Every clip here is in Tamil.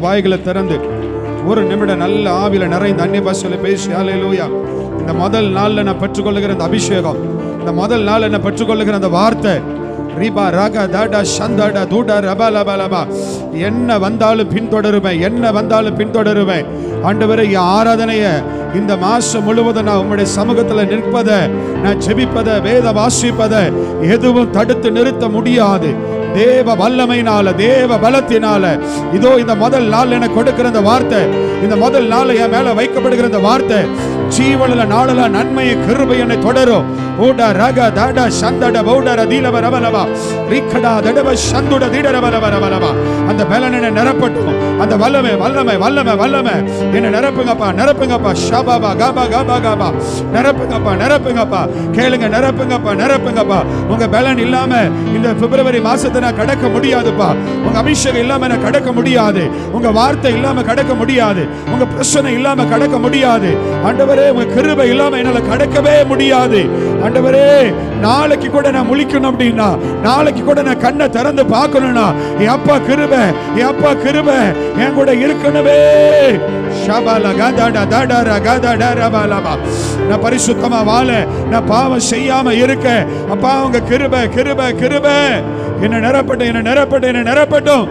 வாய்களை திறந்து ஒரு நிமிடம் நல்ல ஆவில நிறைந்த அந்நிய பாஷையில பேசி ஹalleluya இந்த முதல் நாள்ல நான் பெற்றுக்கொள்ளுகிற இந்த அபிஷேகம் இந்த முதல் நாள்ல நான் பெற்றுக்கொள்ளுகிற அந்த வார்த்தை ரீபா ராகா தாடா சந்தாடா தூடா ரபா லபா லபா என்ன வந்தாலும் பின்தொடருவேன் என்ன வந்தாலும் பின்தொடருவேன் ஆண்டவரே என் ஆராதனைய இந்த மாசம் முழுவதும் நான் உங்களுடைய சமூகத்தில் நிற்பதை நான் ஜெபிப்பதை வேத வாசிப்பதை எதுவும் தடுத்து நிறுத்த முடியாது தேவ வல்லமையினால தேவ பலத்தினால இதோ இந்த முதல் நாள் எனக்கு கொடுக்கிற இந்த வார்த்தை இந்த முதல் நாள் என் மேல வைக்கப்படுகிற இந்த வார்த்தை ஜீவனில் நாளல நன்மையை கிருபை என்னை தொடரும் ஓட ரக தட சந்தட பௌடர தீலவ ரவலவா ரிக்கடா தடவ சந்துட தீடரவ ரவ ரவ ரவ அந்த பலன் என்னை நிரப்பட்டும் அந்த வல்லமை வல்லமை வல்லமை வல்லமை என்னை நிரப்புங்கப்பா நிரப்புங்கப்பா ஷபாபா காபா காபா காபா நிரப்புங்கப்பா நிரப்புங்கப்பா கேளுங்க நிரப்புங்கப்பா நிரப்புங்கப்பா உங்க பலன் இல்லாம இந்த பிப்ரவரி மாசத்தை நான் கடக்க முடியாதுப்பா உங்க அபிஷேகம் இல்லாம நான் கடக்க முடியாது உங்க வார்த்தை இல்லாம கடக்க முடியாது உங்க பிரச்சனை இல்லாம கடக்க முடியாது ஆண்டவரே உங்க கிருபை இல்லாம என்னால கடக்கவே முடியாது ஆண்டவரே நாளைக்கு கூட நான் முழிக்கணும் அப்படின்னா நாளைக்கு கூட நான் கண்ணை திறந்து பார்க்கணும்னா என் அப்பா கிருபை என் அப்பா கிருபை என் கூட இருக்கணுமே ஷபால காதாடா தாடாரா காதாடா ரபாலபா நான் பரிசுத்தமா வாழ நான் பாவம் செய்யாம இருக்க அப்பா உங்க கிருபை கிருபை கிருபை என்ன நிரப்பட்டும் என்ன நிரப்பட்டும் என்ன நிரப்பட்டும்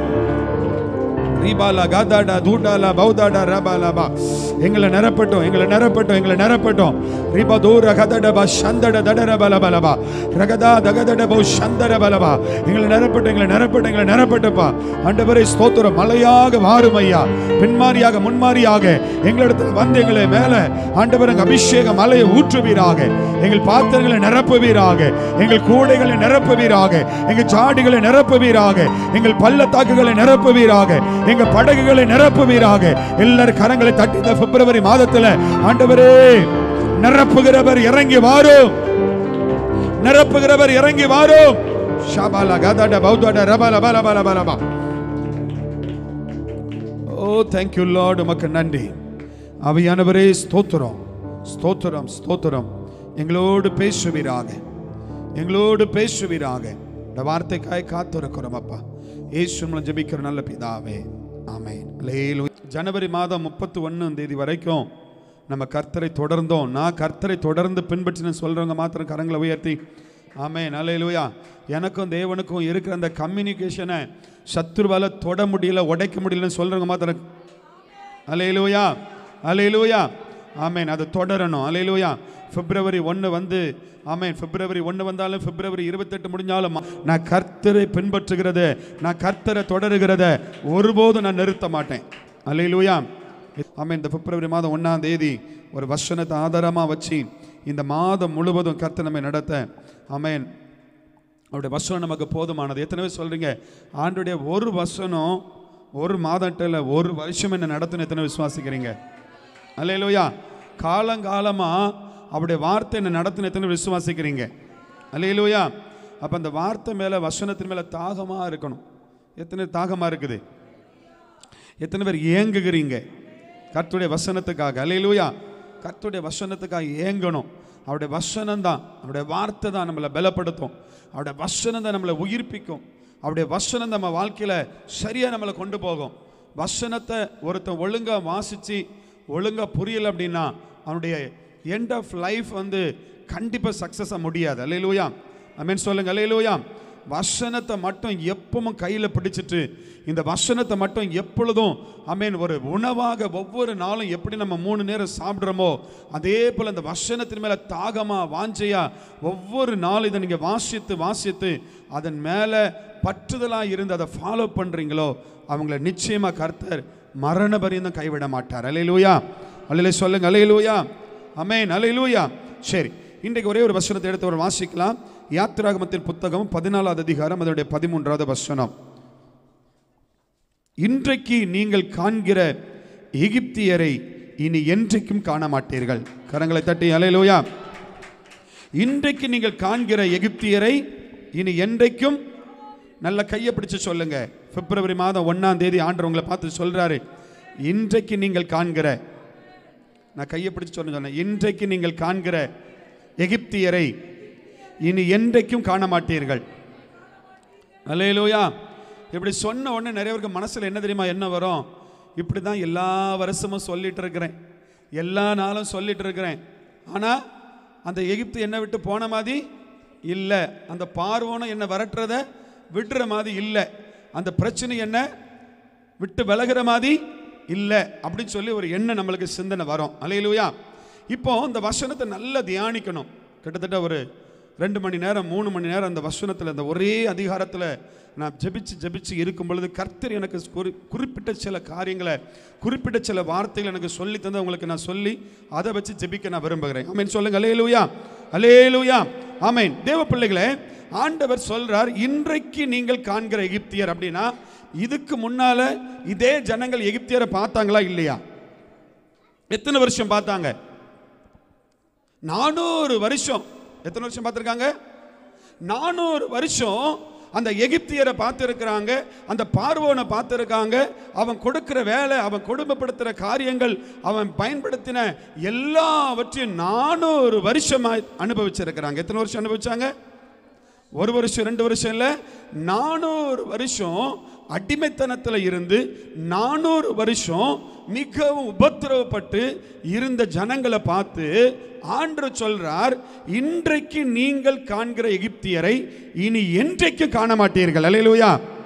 ரீபாலா காதாடா தூடாலா பௌதாடா ரபாலாபா எங்களை நிரப்பட்டும் எங்களை நிரப்பட்டும் எங்களை நிரப்பட்டும் ரீபா தூர கதடபா சந்தட தடர பலபலபா ரகதா தகதட பௌ சந்தர பலபா எங்களை நிரப்பட்டும் எங்களை நிரப்பட்டும் எங்களை நிரப்பட்டுப்பா ஆண்டவரே ஸ்தோத்திரம் மலையாக மாறும் ஐயா பின்மாரியாக முன்மாரியாக எங்களிடத்தில் வந்து எங்களை மேல ஆண்டவர் எங்க அபிஷேக மலையை ஊற்றுவீராக எங்கள் பாத்திரங்களை நிரப்புவீராக எங்கள் கூடைகளை நிரப்புவீராக எங்கள் ஜாடிகளை நிரப்புவீராக எங்கள் பள்ளத்தாக்குகளை நிரப்புவீராக எங்க படகுகளை நிரப்புவீராக எல்லாரும் கரங்களை தட்டி இந்த பிப்ரவரி மாதத்துல ஆண்டவரே நிரப்புகிறவர் இறங்கி வாரும் நிரப்புகிறவர் இறங்கி வாரும் ஷாபாலா கதாட பௌதாட ரபால பல பல பல பா ஓ தேங்க்யூ லார்ட் உமக்கு நன்றி அவையானவரே ஸ்தோத்திரம் ஸ்தோத்திரம் ஸ்தோத்திரம் எங்களோடு பேசுவீராக எங்களோடு பேசுவீராக இந்த வார்த்தைக்காய் காத்திருக்கிறோம் அப்பா இயேசு மூலம் ஜெபிக்கிற நல்ல பிதாவே ஆமென் அல்லேலூயா. ஜனவரி மாதம் முப்பத்தி ஒன்றாம் தேதி வரைக்கும் நம்ம கர்த்தரை தொடர்ந்தோம் நான் கர்த்தரை தொடர்ந்து பின்பற்றின சொல்றவங்க மாத்திரம் கரங்களை உயர்த்தி ஆமே நல்லையிலுயா எனக்கும் தேவனுக்கும் இருக்கிற அந்த கம்யூனிகேஷனை சத்துருவால தொட முடியல உடைக்க முடியலன்னு சொல்றவங்க மாத்திரம் அலையிலூயா அலையிலூயா ஆமேன் அது தொடரணும் அலையிலூயா பிப்ரவரி ஒன்று வந்து ஆமேன் பிப்ரவரி ஒன்று வந்தாலும் பிப்ரவரி இருபத்தெட்டு முடிஞ்சாலும் நான் கர்த்தரை பின்பற்றுகிறத நான் கர்த்தரை தொடருகிறத ஒருபோதும் நான் நிறுத்த மாட்டேன் அலையிலூயா ஆமேன் இந்த பிப்ரவரி மாதம் ஒன்றாம் தேதி ஒரு வசனத்தை ஆதாரமாக வச்சு இந்த மாதம் முழுவதும் கர்த்தர் நம்மை நடத்த ஆமேன் அவருடைய வசனம் நமக்கு போதுமானது எத்தனை பேர் சொல்றீங்க ஆண்டுடைய ஒரு வசனம் ஒரு மாதட்டில் ஒரு வருஷம் என்ன நடத்துன்னு எத்தனை விசுவாசிக்கிறீங்க அல்லையிலோயா காலங்காலமா அவருடைய வார்த்தை என்ன நடத்துன்னு எத்தனை பேர் விசுவாசிக்கிறீங்க அல்லையிலோயா அப்போ அந்த வார்த்தை மேலே வசனத்தின் மேலே தாகமாக இருக்கணும் எத்தனை தாகமாக இருக்குது எத்தனை பேர் ஏங்குகிறீங்க கர்த்தருடைய வசனத்துக்காக அல்லையிலூயா கர்த்தருடைய வசனத்துக்காக ஏங்கணும் அவருடைய வசனம் தான் அவருடைய வார்த்தை தான் நம்மளை பலப்படுத்தும் அவருடைய வசனம் தான் நம்மளை உயிர்ப்பிக்கும் அவருடைய வசனம் நம்ம வாழ்க்கையில் சரியாக நம்மளை கொண்டு போகும் வசனத்தை ஒருத்தன் ஒழுங்காக வாசித்து ஒழுங்காக புரியல அப்படின்னா அவனுடைய எண்ட் ஆஃப் லைஃப் வந்து கண்டிப்பாக சக்ஸஸாக முடியாது அல்லையிலூயா அமீன் சொல்லுங்க அல்லையிலூயா வசனத்தை மட்டும் எப்பவும் கையில் பிடிச்சிட்டு இந்த வசனத்தை மட்டும் எப்பொழுதும் அமீன் ஒரு உணவாக ஒவ்வொரு நாளும் எப்படி நம்ம மூணு நேரம் சாப்பிட்றோமோ அதே போல் இந்த வசனத்தின் மேலே தாகமாக வாஞ்சையா ஒவ்வொரு நாளும் இதை நீங்கள் வாசித்து வாசித்து அதன் மேலே பற்றுதலாக இருந்து அதை ஃபாலோ பண்ணுறீங்களோ அவங்கள நிச்சயமாக கர்த்தர் மரண பரியந்தம் கைவிட மாட்டார் அலையிலூயா அலையில சொல்லுங்க அலையிலூயா அமேன் அலையிலூயா சரி இன்றைக்கு ஒரே ஒரு வசனத்தை எடுத்து ஒரு வாசிக்கலாம் யாத்திராகமத்தின் புத்தகம் பதினாலாவது அதிகாரம் அதனுடைய பதிமூன்றாவது வசனம் இன்றைக்கு நீங்கள் காண்கிற எகிப்தியரை இனி என்றைக்கும் காண மாட்டீர்கள் கரங்களை தட்டி அலையிலோயா இன்றைக்கு நீங்கள் காண்கிற எகிப்தியரை இனி என்றைக்கும் நல்ல கையை பிடிச்சு சொல்லுங்க பிப்ரவரி மாதம் ஒன்னாம் தேதி ஆண்டவர் உங்களை பார்த்து சொல்றாரு இன்றைக்கு நீங்கள் காண்கிற நான் கையை பிடிச்சு சொல்ல சொன்னேன் இன்றைக்கு நீங்கள் காண்கிற எகிப்தியரை இனி என்றைக்கும் காண மாட்டீர்கள் அல்லேலூயா இப்படி சொன்ன உடனே நிறைய பேருக்கு மனசில் என்ன தெரியுமா என்ன வரும் இப்படி தான் எல்லா வருஷமும் சொல்லிட்டு இருக்கிறேன் எல்லா நாளும் சொல்லிட்டு இருக்கிறேன் ஆனால் அந்த எகிப்து என்னை விட்டு போன மாதிரி இல்லை அந்த பார்வோனும் என்னை விரட்டுறத விடுற மாதிரி இல்லை அந்த பிரச்சனை என்ன விட்டு விலகிற மாதிரி இல்லை அப்படின்னு சொல்லி ஒரு எண்ணம் நம்மளுக்கு சிந்தனை வரும் அலையிலுயா இப்போ இந்த வசனத்தை நல்லா தியானிக்கணும் கிட்டத்தட்ட ஒரு ரெண்டு மணி நேரம் மூணு மணி நேரம் அந்த வசனத்தில் அந்த ஒரே அதிகாரத்தில் நான் ஜெபிச்சு ஜெபிச்சு இருக்கும் பொழுது கர்த்தர் எனக்கு குறி குறிப்பிட்ட சில காரியங்களை குறிப்பிட்ட சில வார்த்தைகள் எனக்கு சொல்லி தந்து உங்களுக்கு நான் சொல்லி அதை வச்சு ஜெபிக்க நான் விரும்புகிறேன் ஆமீன் சொல்லுங்க அலேலுயா அலேலுயா ஆமீன் தேவ பிள்ளைகளே ஆண்டவர் சொல்றார் இன்றைக்கு நீங்கள் காண்கிற எகிப்தியர் அப்படின்னா இதுக்கு முன்னால இதே ஜனங்கள் எகிப்தியரை பார்த்தாங்களா இல்லையா எத்தனை வருஷம் பார்த்தாங்க நானூறு வருஷம் எத்தனை வருஷம் பார்த்துருக்காங்க நானூறு வருஷம் அந்த எகிப்தியரை பார்த்துருக்கிறாங்க அந்த பார்வோனை பார்த்துருக்காங்க அவன் கொடுக்கிற வேலை அவன் கொடுமைப்படுத்துகிற காரியங்கள் அவன் பயன்படுத்தின எல்லாவற்றையும் நானூறு வருஷமாக அனுபவிச்சிருக்கிறாங்க எத்தனை வருஷம் அனுபவிச்சாங்க ஒரு வருஷம் ரெண்டு வருஷம் இல்லை நானூறு வருஷம் அடிமைத்தனத்தில் இருந்து நானூறு வருஷம் மிகவும் உபத்திரவப்பட்டு இருந்த ஜனங்களை பார்த்து ஆண்டு சொல்றார் இன்றைக்கு நீங்கள் காண்கிற எகிப்தியரை இனி என்றைக்கு காண மாட்டீர்கள் அலையலூயா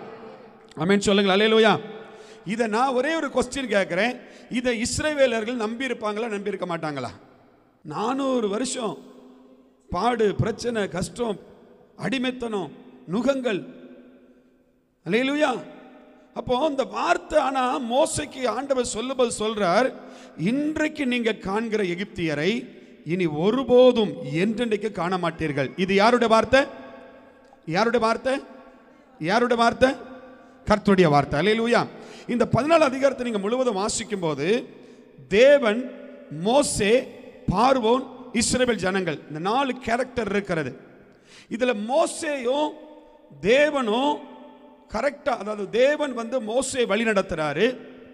அமேன் சொல்லுங்கள் அலையலூயா இதை நான் ஒரே ஒரு கொஸ்டின் கேட்குறேன் இதை இஸ்ரேவேலர்கள் நம்பி இருப்பாங்களா நம்பி இருக்க மாட்டாங்களா நானூறு வருஷம் பாடு பிரச்சனை கஷ்டம் அடிமைத்தனம் நுகங்கள் அல்லேலூயா அப்போ இந்த வார்த்தை ஆனா மோசைக்கு ஆண்டவர் சொல்லும்போது சொல்றார் இன்றைக்கு நீங்க காண்கிற எகிப்தியரை இனி ஒருபோதும் என்றென்றைக்கு காண மாட்டீர்கள் இது யாருடைய வார்த்தை யாருடைய வார்த்தை யாருடைய வார்த்தை கர்த்தருடைய வார்த்தை அல்லேலூயா இந்த பதினாலு அதிகாரத்தை நீங்க முழுவதும் வாசிக்கும் போது தேவன் மோசே பார்வோன் இஸ்ரேல் ஜனங்கள் இந்த நாலு கேரக்டர் இருக்கிறது இதுல மோசேயும் தேவனும் கரெக்டா அதாவது தேவன் வந்து மோசே வழி நடத்துறாரு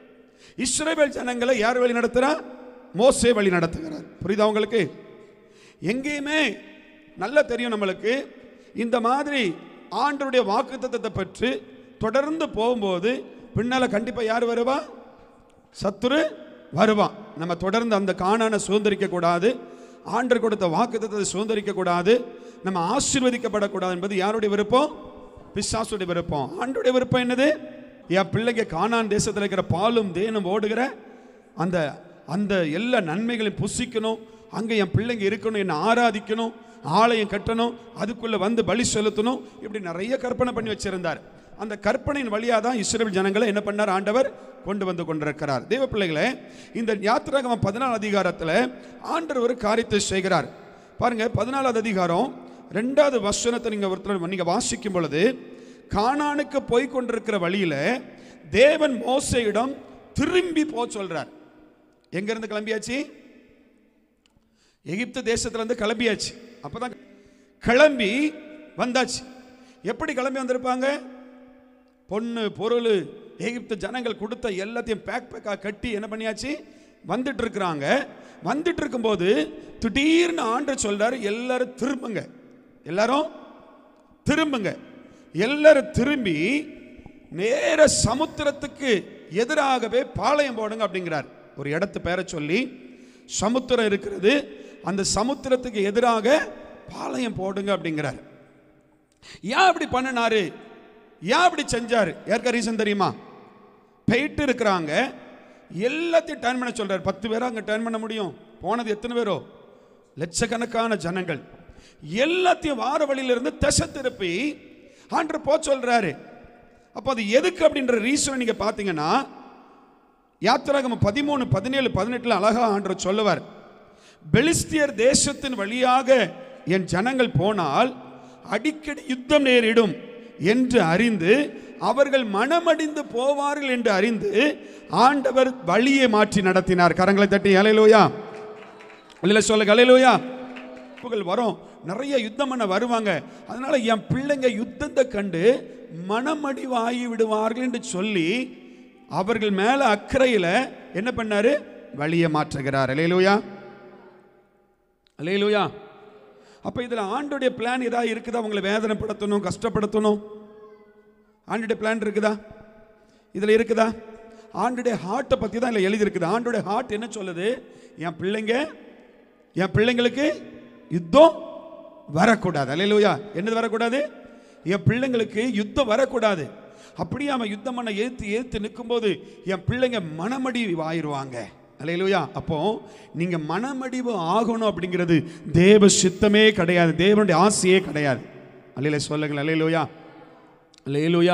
இஸ்ரேல் ஜனங்களை யார் வழி நடத்துறா மோசே வழி நடத்துகிறார் புரியுதா உங்களுக்கு எங்கேயுமே நல்லா தெரியும் நம்மளுக்கு இந்த மாதிரி ஆண்டருடைய வாக்குத்தத்தத்தை பற்றி தொடர்ந்து போகும்போது பின்னால கண்டிப்பா யார் வருவா சத்துரு வருவான் நம்ம தொடர்ந்து அந்த காணான சுதந்திரிக்க கூடாது ஆண்டர் கொடுத்த வாக்குத்தத்தை சுதந்திரிக்க கூடாது நம்ம ஆசீர்வதிக்கப்படக்கூடாது என்பது யாருடைய விருப்பம் பிசாசுடைய விருப்பம் ஆண்டுடைய விருப்பம் என்னது என் பிள்ளைங்க காணான் தேசத்தில் இருக்கிற பாலும் தேனும் ஓடுகிற அந்த அந்த எல்லா நன்மைகளையும் புசிக்கணும் அங்கே என் பிள்ளைங்க இருக்கணும் என்னை ஆராதிக்கணும் ஆலயம் கட்டணும் அதுக்குள்ளே வந்து பலி செலுத்தணும் இப்படி நிறைய கற்பனை பண்ணி வச்சிருந்தார் அந்த கற்பனையின் வழியாக தான் இஸ்ரேல் ஜனங்களை என்ன பண்ணார் ஆண்டவர் கொண்டு வந்து கொண்டிருக்கிறார் தேவ பிள்ளைகளே இந்த யாத்திராகமம் பதினாலு அதிகாரத்தில் ஆண்டவர் ஒரு காரியத்தை செய்கிறார் பாருங்க பதினாலாவது அதிகாரம் ரெண்டாவது வசனத்தை நீங்க ஒருத்தர் நீங்க வாசிக்கும் பொழுது கானானுக்கு போய் கொண்டிருக்கிற வழியில தேவன் மோசையிடம் திரும்பி போ சொல்றார் எங்க இருந்து கிளம்பியாச்சு எகிப்து தேசத்துல இருந்து கிளம்பியாச்சு அப்பதான் கிளம்பி வந்தாச்சு எப்படி கிளம்பி வந்திருப்பாங்க பொண்ணு பொருள் எகிப்து ஜனங்கள் கொடுத்த எல்லாத்தையும் பேக் பேக்காக கட்டி என்ன பண்ணியாச்சு வந்துட்டு இருக்கிறாங்க வந்துட்டு இருக்கும்போது திடீர்னு ஆண்டு சொல்றாரு எல்லாரும் திரும்புங்க எல்லாரும் திரும்புங்க எல்லாரும் திரும்பி நேர சமுத்திரத்துக்கு எதிராகவே பாளையம் போடுங்க அப்படிங்கிறார் ஒரு இடத்து பேரை சொல்லி சமுத்திரம் இருக்கிறது அந்த சமுத்திரத்துக்கு எதிராக பாளையம் போடுங்க அப்படிங்கிறார் ஏன் அப்படி பண்ணினாரு ஏன் அப்படி செஞ்சாரு யாருக்கா ரீசன் தெரியுமா போயிட்டு இருக்கிறாங்க எல்லாத்தையும் டர்ன் பண்ண சொல்றாரு பத்து பேரா அங்கே டர்ன் பண்ண முடியும் போனது எத்தனை பேரோ லட்சக்கணக்கான ஜனங்கள் எல்லாத்தையும் வார வழியிலிருந்து திசை திருப்பி ஆண்டர் போ சொல்றாரு அப்போ அது எதுக்கு அப்படின்ற ரீசன் நீங்க பார்த்தீங்கன்னா யாத்திராகமம் பதிமூணு பதினேழு பதினெட்டுல அழகா ஆண்டர் சொல்லுவார் பெலிஸ்தியர் தேசத்தின் வழியாக என் ஜனங்கள் போனால் அடிக்கடி யுத்தம் நேரிடும் என்று அறிந்து அவர்கள் மனமடிந்து போவார்கள் என்று அறிந்து ஆண்டவர் வழியை மாற்றி நடத்தினார் கரங்களை தட்டி அலையிலோயா இல்ல சொல்லுங்க அலையிலோயா புகழ் வரும் நிறைய யுத்தம் பண்ண வருவாங்க அதனால என் பிள்ளைங்க யுத்தத்தை கண்டு மனமடிவாகி விடுவார்கள் என்று சொல்லி அவர்கள் மேல அக்கறையில என்ன பண்ணாரு வழியை மாற்றுகிறார் அலையிலோயா அலையிலோயா அப்ப இதுல ஆண்டுடைய பிளான் ஏதாவது இருக்குதா உங்களை வேதனைப்படுத்தணும் கஷ்டப்படுத்தணும் ஆண்டுடைய பிளான் இருக்குதா இதுல இருக்குதா ஆண்டுடைய ஹார்ட்டை பற்றி தான் இல்லை எழுதியிருக்குது ஆண்டுடைய ஹார்ட் என்ன சொல்லுது என் பிள்ளைங்க என் பிள்ளைங்களுக்கு யுத்தம் வரக்கூடாது அல்லையா என்னது வரக்கூடாது என் பிள்ளைங்களுக்கு யுத்தம் வரக்கூடாது அப்படியே அவன் யுத்தம் பண்ண ஏத்து ஏத்து நிற்கும்போது என் பிள்ளைங்க மனமடிவு ஆயிடுவாங்க அல்லையா அப்போ நீங்க மனமடிவு ஆகணும் அப்படிங்கிறது தேவ சித்தமே கிடையாது தேவனுடைய ஆசையே கிடையாது அல்லையில சொல்லுங்கள் அல்லையிலோயா அல்லையிலோயா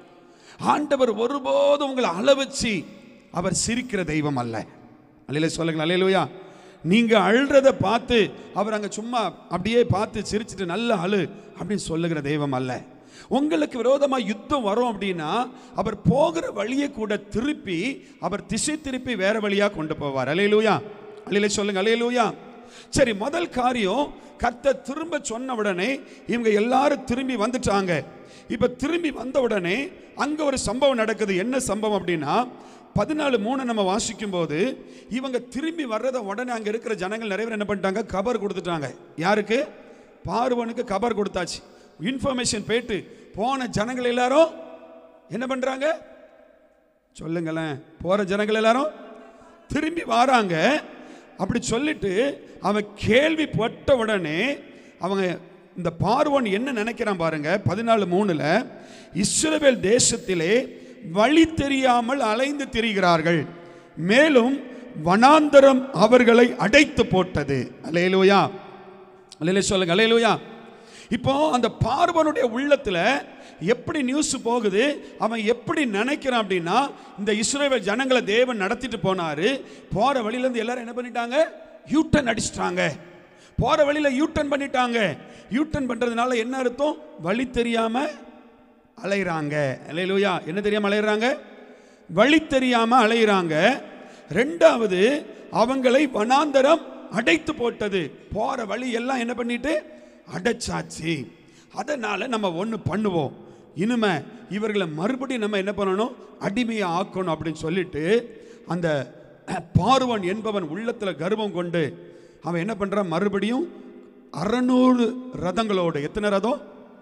ஆண்டவர் ஒருபோதும் உங்களை அள வச்சு அவர் சிரிக்கிற தெய்வம் அல்ல அல்லையில சொல்லுங்கள் அல்லையிலோயா நீங்க அழுறத பார்த்து அவர் அங்க சும்மா அப்படியே பார்த்து சிரிச்சிட்டு நல்ல அழு அப்படின்னு சொல்லுகிற தெய்வம் அல்ல உங்களுக்கு விரோதமா யுத்தம் வரும் அப்படின்னா அவர் போகிற வழியை கூட திருப்பி அவர் திசை திருப்பி வேற வழியா கொண்டு போவார் அலையலூயா அலையில சொல்லுங்க அலையலூயா சரி முதல் காரியம் கர்த்தர் திரும்ப சொன்ன உடனே இவங்க எல்லாரும் திரும்பி வந்துட்டாங்க இப்ப திரும்பி வந்த உடனே அங்க ஒரு சம்பவம் நடக்குது என்ன சம்பவம் அப்படின்னா பதினாலு மூணு நம்ம வாசிக்கும் போது இவங்க திரும்பி வர்றத உடனே அங்க இருக்கிற ஜனங்கள் நிறைய பேர் என்ன பண்ணிட்டாங்க கபர் கொடுத்துட்டாங்க யாருக்கு பார்வனுக்கு கபர் கொடுத்தாச்சு இன்ஃபர்மேஷன் போயிட்டு போன ஜனங்கள் எல்லாரும் என்ன பண்றாங்க சொல்லுங்களேன் போற ஜனங்கள் எல்லாரும் திரும்பி வராங்க அப்படி சொல்லிட்டு அவன் கேள்விப்பட்ட உடனே அவங்க இந்த பார்வன் என்ன நினைக்கிறான் பாருங்க பதினாலு மூணுல இஸ்ரவேல் தேசத்திலே வழி தெரியாமல் அலைந்து திரிகிறார்கள் மேலும் வனாந்தரம் அவர்களை அடைத்து போட்டது அலையலூயா அலையில சொல்லுங்க அலையலூயா இப்போ அந்த பார்வனுடைய உள்ளத்துல எப்படி நியூஸ் போகுது அவன் எப்படி நினைக்கிறான் அப்படின்னா இந்த இஸ்ரேல் ஜனங்களை தேவன் நடத்திட்டு போனாரு போற வழியில இருந்து எல்லாரும் என்ன பண்ணிட்டாங்க யூட்டன் அடிச்சிட்டாங்க போற வழியில யூட்டன் பண்ணிட்டாங்க யூட்டன் பண்றதுனால என்ன அர்த்தம் வழி தெரியாம அலைகிறாங்க அலையிலூயா என்ன தெரியாம அலைகிறாங்க வழி தெரியாம அலைகிறாங்க ரெண்டாவது அவங்களை வனாந்தரம் அடைத்து போட்டது போற வழி எல்லாம் என்ன பண்ணிட்டு அடைச்சாச்சு அதனால நம்ம ஒன்று பண்ணுவோம் இனிமே இவர்களை மறுபடியும் நம்ம என்ன பண்ணணும் அடிமையை ஆக்கணும் அப்படின்னு சொல்லிட்டு அந்த பார்வன் என்பவன் உள்ளத்தில் கர்வம் கொண்டு அவன் என்ன பண்றான் மறுபடியும் அறநூறு ரதங்களோடு எத்தனை ரதம்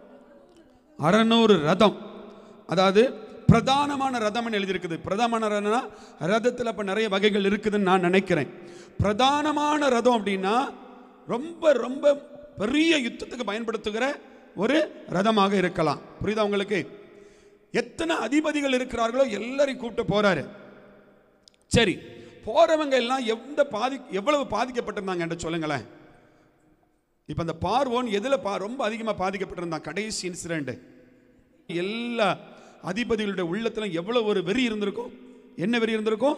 அறநூறு ரதம் அதாவது பிரதானமான ரதம்னு எழுதியிருக்குது பிரதானமான ரதம்னா ரதத்தில் அப்போ நிறைய வகைகள் இருக்குதுன்னு நான் நினைக்கிறேன் பிரதானமான ரதம் அப்படின்னா ரொம்ப ரொம்ப பெரிய யுத்தத்துக்கு பயன்படுத்துகிற ஒரு ரதமாக இருக்கலாம் புரியுதா உங்களுக்கு எத்தனை அதிபதிகள் இருக்கிறார்களோ எல்லாரையும் கூப்பிட்டு போறாரு சரி போறவங்க எல்லாம் எந்த பாதி எவ்வளவு பாதிக்கப்பட்டிருந்தாங்க என்று சொல்லுங்களேன் இப்போ அந்த பார்வோன் எதில் பா ரொம்ப அதிகமாக பாதிக்கப்பட்டிருந்தான் கடைசி இன்சிடென்ட் எல்லா அதிபதிகளுடைய உள்ளத்துல எவ்வளவு ஒரு வெறி இருந்திருக்கும் என்ன வெறி இருந்திருக்கும்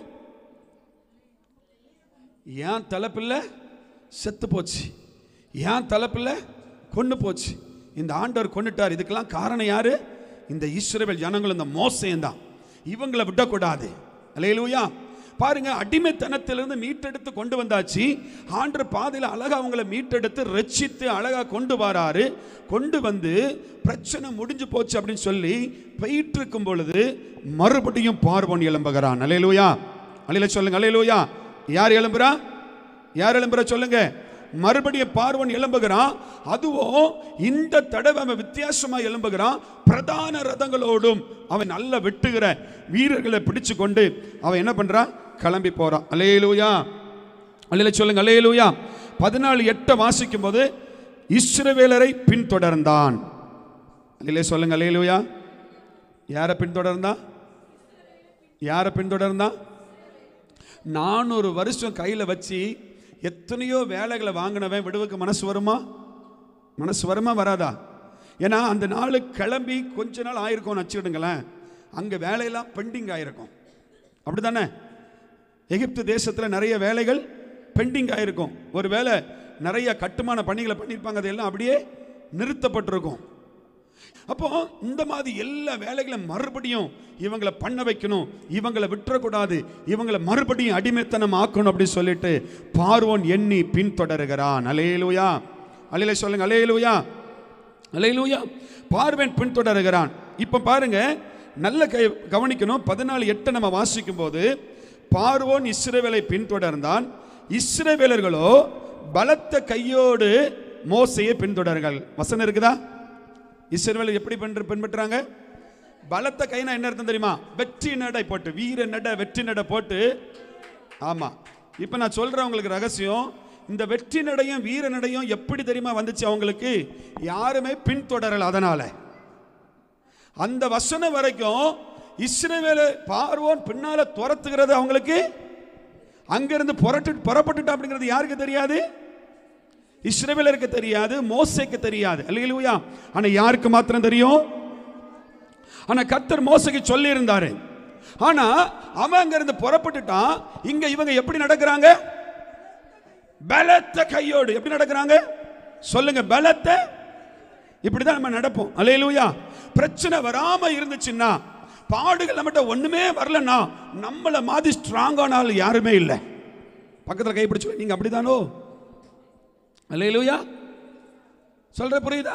ஏன் தலைப்பில்ல செத்து போச்சு ஏன் தலைப்பில்ல கொண்டு போச்சு இந்த ஆண்டவர் கொண்டுட்டார் இதுக்கெல்லாம் காரணம் யாரு இந்த இஸ்ரவேல் ஜனங்கள் இந்த மோசம் தான் இவங்களை விடக்கூடாது அலையலூயா பாருங்க அடிமைத்தனத்திலிருந்து மீட்டெடுத்து கொண்டு வந்தாச்சு ஆண்டு பாதையில் அழகா அவங்கள மீட்டெடுத்து ரட்சித்து அழகா கொண்டு வராரு கொண்டு வந்து பிரச்சனை முடிஞ்சு போச்சு அப்படின்னு சொல்லி போயிட்டு இருக்கும் பொழுது மறுபடியும் பார்வன் எழும்புகிறான் அலையலூயா அலையில சொல்லுங்க அலையலூயா யார் எழும்புறா யார் எழும்புற சொல்லுங்க மறுபடியும் பார்வன் எழும்புகிறான் அதுவும் இந்த தடவை அவன் வித்தியாசமா எழும்புகிறான் பிரதான ரதங்களோடும் அவன் நல்ல வெட்டுகிற வீரர்களை பிடிச்சு கொண்டு அவன் என்ன பண்றான் கிளம்பி போறான் அலையலூயா அல்லையில சொல்லுங்க அலையலூயா பதினாலு எட்டை வாசிக்கும் போது இஸ்ரவேலரை பின்தொடர்ந்தான் அல்லையில சொல்லுங்க அலையலூயா யாரை பின்தொடர்ந்தான் யாரை பின்தொடர்ந்தான் நானூறு வருஷம் கையில் வச்சு எத்தனையோ வேலைகளை வாங்கினவன் விடுவுக்கு மனசு வருமா மனசு வருமா வராதா ஏன்னா அந்த நாள் கிளம்பி கொஞ்ச நாள் ஆயிருக்கும்னு வச்சுக்கிடுங்களேன் அங்கே வேலையெல்லாம் பெண்டிங் ஆயிருக்கும் அப்படி தானே எகிப்து தேசத்தில் நிறைய வேலைகள் பெண்டிங் ஆயிருக்கும் ஒரு வேலை நிறைய கட்டுமான பணிகளை பண்ணியிருப்பாங்க அதெல்லாம் அப்படியே நிறுத்தப்பட்டிருக்கும் அப்போ இந்த மாதிரி எல்லா வேலைகளும் மறுபடியும் இவங்களை பண்ண வைக்கணும் இவங்களை விட்டுறக்கூடாது இவங்களை மறுபடியும் அடிமைத்தனம் ஆக்கணும் அப்படின்னு சொல்லிட்டு பார்வோன் எண்ணி பின்தொடருகிறான் அலையலூயா அலையில சொல்லுங்க அலையலூயா அலையலூயா பார்வன் பின்தொடருகிறான் இப்போ பாருங்க நல்ல கை கவனிக்கணும் பதினாலு எட்டை நம்ம வாசிக்கும் போது பார்வோன் இஸ்ரவேலை பின்தொடர்ந்தான் இஸ்ரவேலர்களோ பலத்த கையோடு மோசையை பின்தொடர்கள் வசனம் இருக்குதா இஸ்ரவேல் எப்படி பின்பற்ற பின்பற்றுறாங்க பலத்த கைனா என்ன அர்த்தம் தெரியுமா வெற்றி நடை போட்டு வீர நட வெற்றி நட போட்டு ஆமா இப்போ நான் சொல்றேன் உங்களுக்கு ரகசியம் இந்த வெற்றி நடையும் வீர நடையும் எப்படி தெரியுமா வந்துச்சு அவங்களுக்கு யாருமே பின்தொடரல அதனால அந்த வசனம் வரைக்கும் இஸ்ரவேல பார்வோன் பின்னால துரத்துகிறது அவங்களுக்கு அங்கிருந்து புரட்டு புறப்பட்டுட்டு அப்படிங்கிறது யாருக்கு தெரியாது இஸ்ரவேலருக்கு தெரியாது மோசைக்கு தெரியாது அல்லையா ஆனா யாருக்கு மாத்திரம் தெரியும் ஆனா கர்த்தர் மோசைக்கு சொல்லி இருந்தாரு ஆனா அவன் அங்க இருந்து புறப்பட்டுட்டான் இங்க இவங்க எப்படி நடக்கிறாங்க பலத்த கையோடு எப்படி நடக்கிறாங்க சொல்லுங்க பலத்த இப்படிதான் நம்ம நடப்போம் அலையலூயா பிரச்சனை வராம இருந்துச்சுன்னா பாடுகள் நம்மகிட்ட ஒண்ணுமே வரலன்னா நம்மள மாதிரி ஸ்ட்ராங்கான ஆள் யாருமே இல்லை பக்கத்துல கை பிடிச்சு நீங்க அப்படிதானோ அல்லேலூயா சொல்ற புரியுதா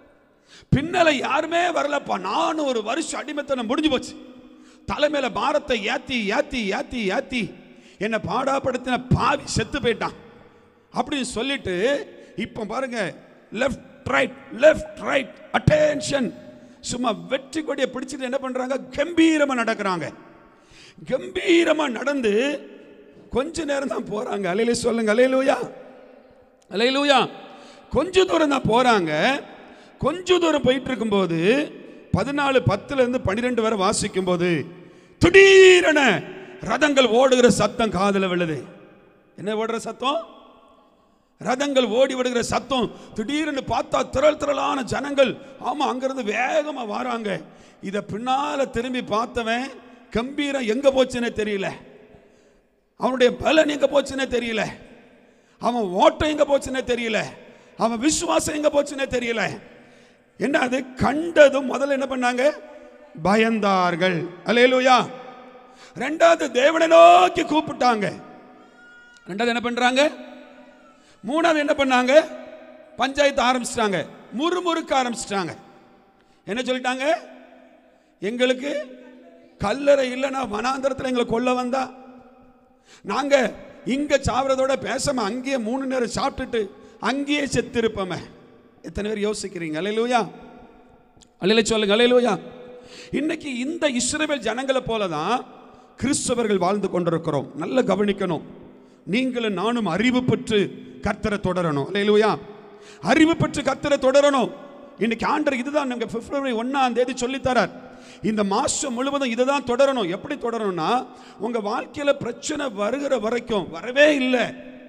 பின்னல யாருமே வரலப்பா நானும் ஒரு வருஷம் அடிமைத்தனம் முடிஞ்சு போச்சு தலைமையில பாரத்தை ஏத்தி ஏத்தி ஏத்தி ஏத்தி என்னை பாடாப்படுத்தின பாவி செத்து போயிட்டான் அப்படின்னு சொல்லிட்டு இப்போ பாருங்க left right left right attention சும்மா வெற்றி கொடியை பிடிச்சிட்டு என்ன பண்றாங்க கம்பீரமா நடக்கிறாங்க கம்பீரமா நடந்து கொஞ்ச நேரம் தான் போறாங்க அலையில சொல்லுங்க அலையிலூயா அலையிலூயா கொஞ்ச தூரம் தான் போறாங்க கொஞ்ச தூரம் போயிட்டு இருக்கும்போது பதினாலு பத்துல இருந்து பன்னிரெண்டு வரை வாசிக்கும் போது திடீரென ரதங்கள் ஓடுகிற சத்தம் காதுல விழுது என்ன ஓடுற சத்தம் ரதங்கள் ஓடி விடுகிற சத்தம் திடீர்னு பார்த்தா திரள் திரளான ஜனங்கள் ஆமா அங்கிருந்து வேகமா வராங்க இத பின்னால திரும்பி பார்த்தவன் கம்பீரம் எங்க போச்சுன்னே தெரியல அவனுடைய பலன் எங்க போச்சுன்னே தெரியல அவன் ஓட்டம் எங்க போச்சுன்னே தெரியல அவன் விசுவாசம் எங்க போச்சுன்னே தெரியல என்ன அது கண்டதும் முதல்ல என்ன பண்ணாங்க பயந்தார்கள் அலேலுயா ரெண்டாவது தேவனை நோக்கி கூப்பிட்டாங்க ரெண்டாவது என்ன பண்றாங்க மூணாவது என்ன பண்ணாங்க பஞ்சாயத்து ஆரம்பிச்சிட்டாங்க முறுமுறுக்க ஆரம்பிச்சிட்டாங்க என்ன சொல்லிட்டாங்க எங்களுக்கு கல்லறை இல்லைன்னா வனாந்தரத்தில் எங்களை கொல்ல வந்தா நாங்க இங்க சாவறதோட பேசாம அங்கேயே மூணு நேரம் சாப்பிட்டுட்டு அங்கேயே செத்திருப்போமே எத்தனை பேர் யோசிக்கிறீங்க அலையிலூயா அலையில சொல்லுங்க அலையிலூயா இன்னைக்கு இந்த இஸ்ரவேல் ஜனங்களை போல தான் கிறிஸ்தவர்கள் வாழ்ந்து கொண்டிருக்கிறோம் நல்ல கவனிக்கணும் நீங்களும் நானும் அறிவு பெற்று கர்த்தரை தொடரணும் அலையிலூயா அறிவு பெற்று கர்த்தரை தொடரணும் இன்னைக்கு ஆண்டர் இதுதான் நமக்கு பிப்ரவரி ஒன்னாம் தேதி சொல்லித்தரார் இந்த மாசம் முழுவதும் இதுதான் தொடரணும் எப்படி தொடரணும்னா உங்க வாழ்க்கையில பிரச்சனை வருகிற வரைக்கும் வரவே இல்லை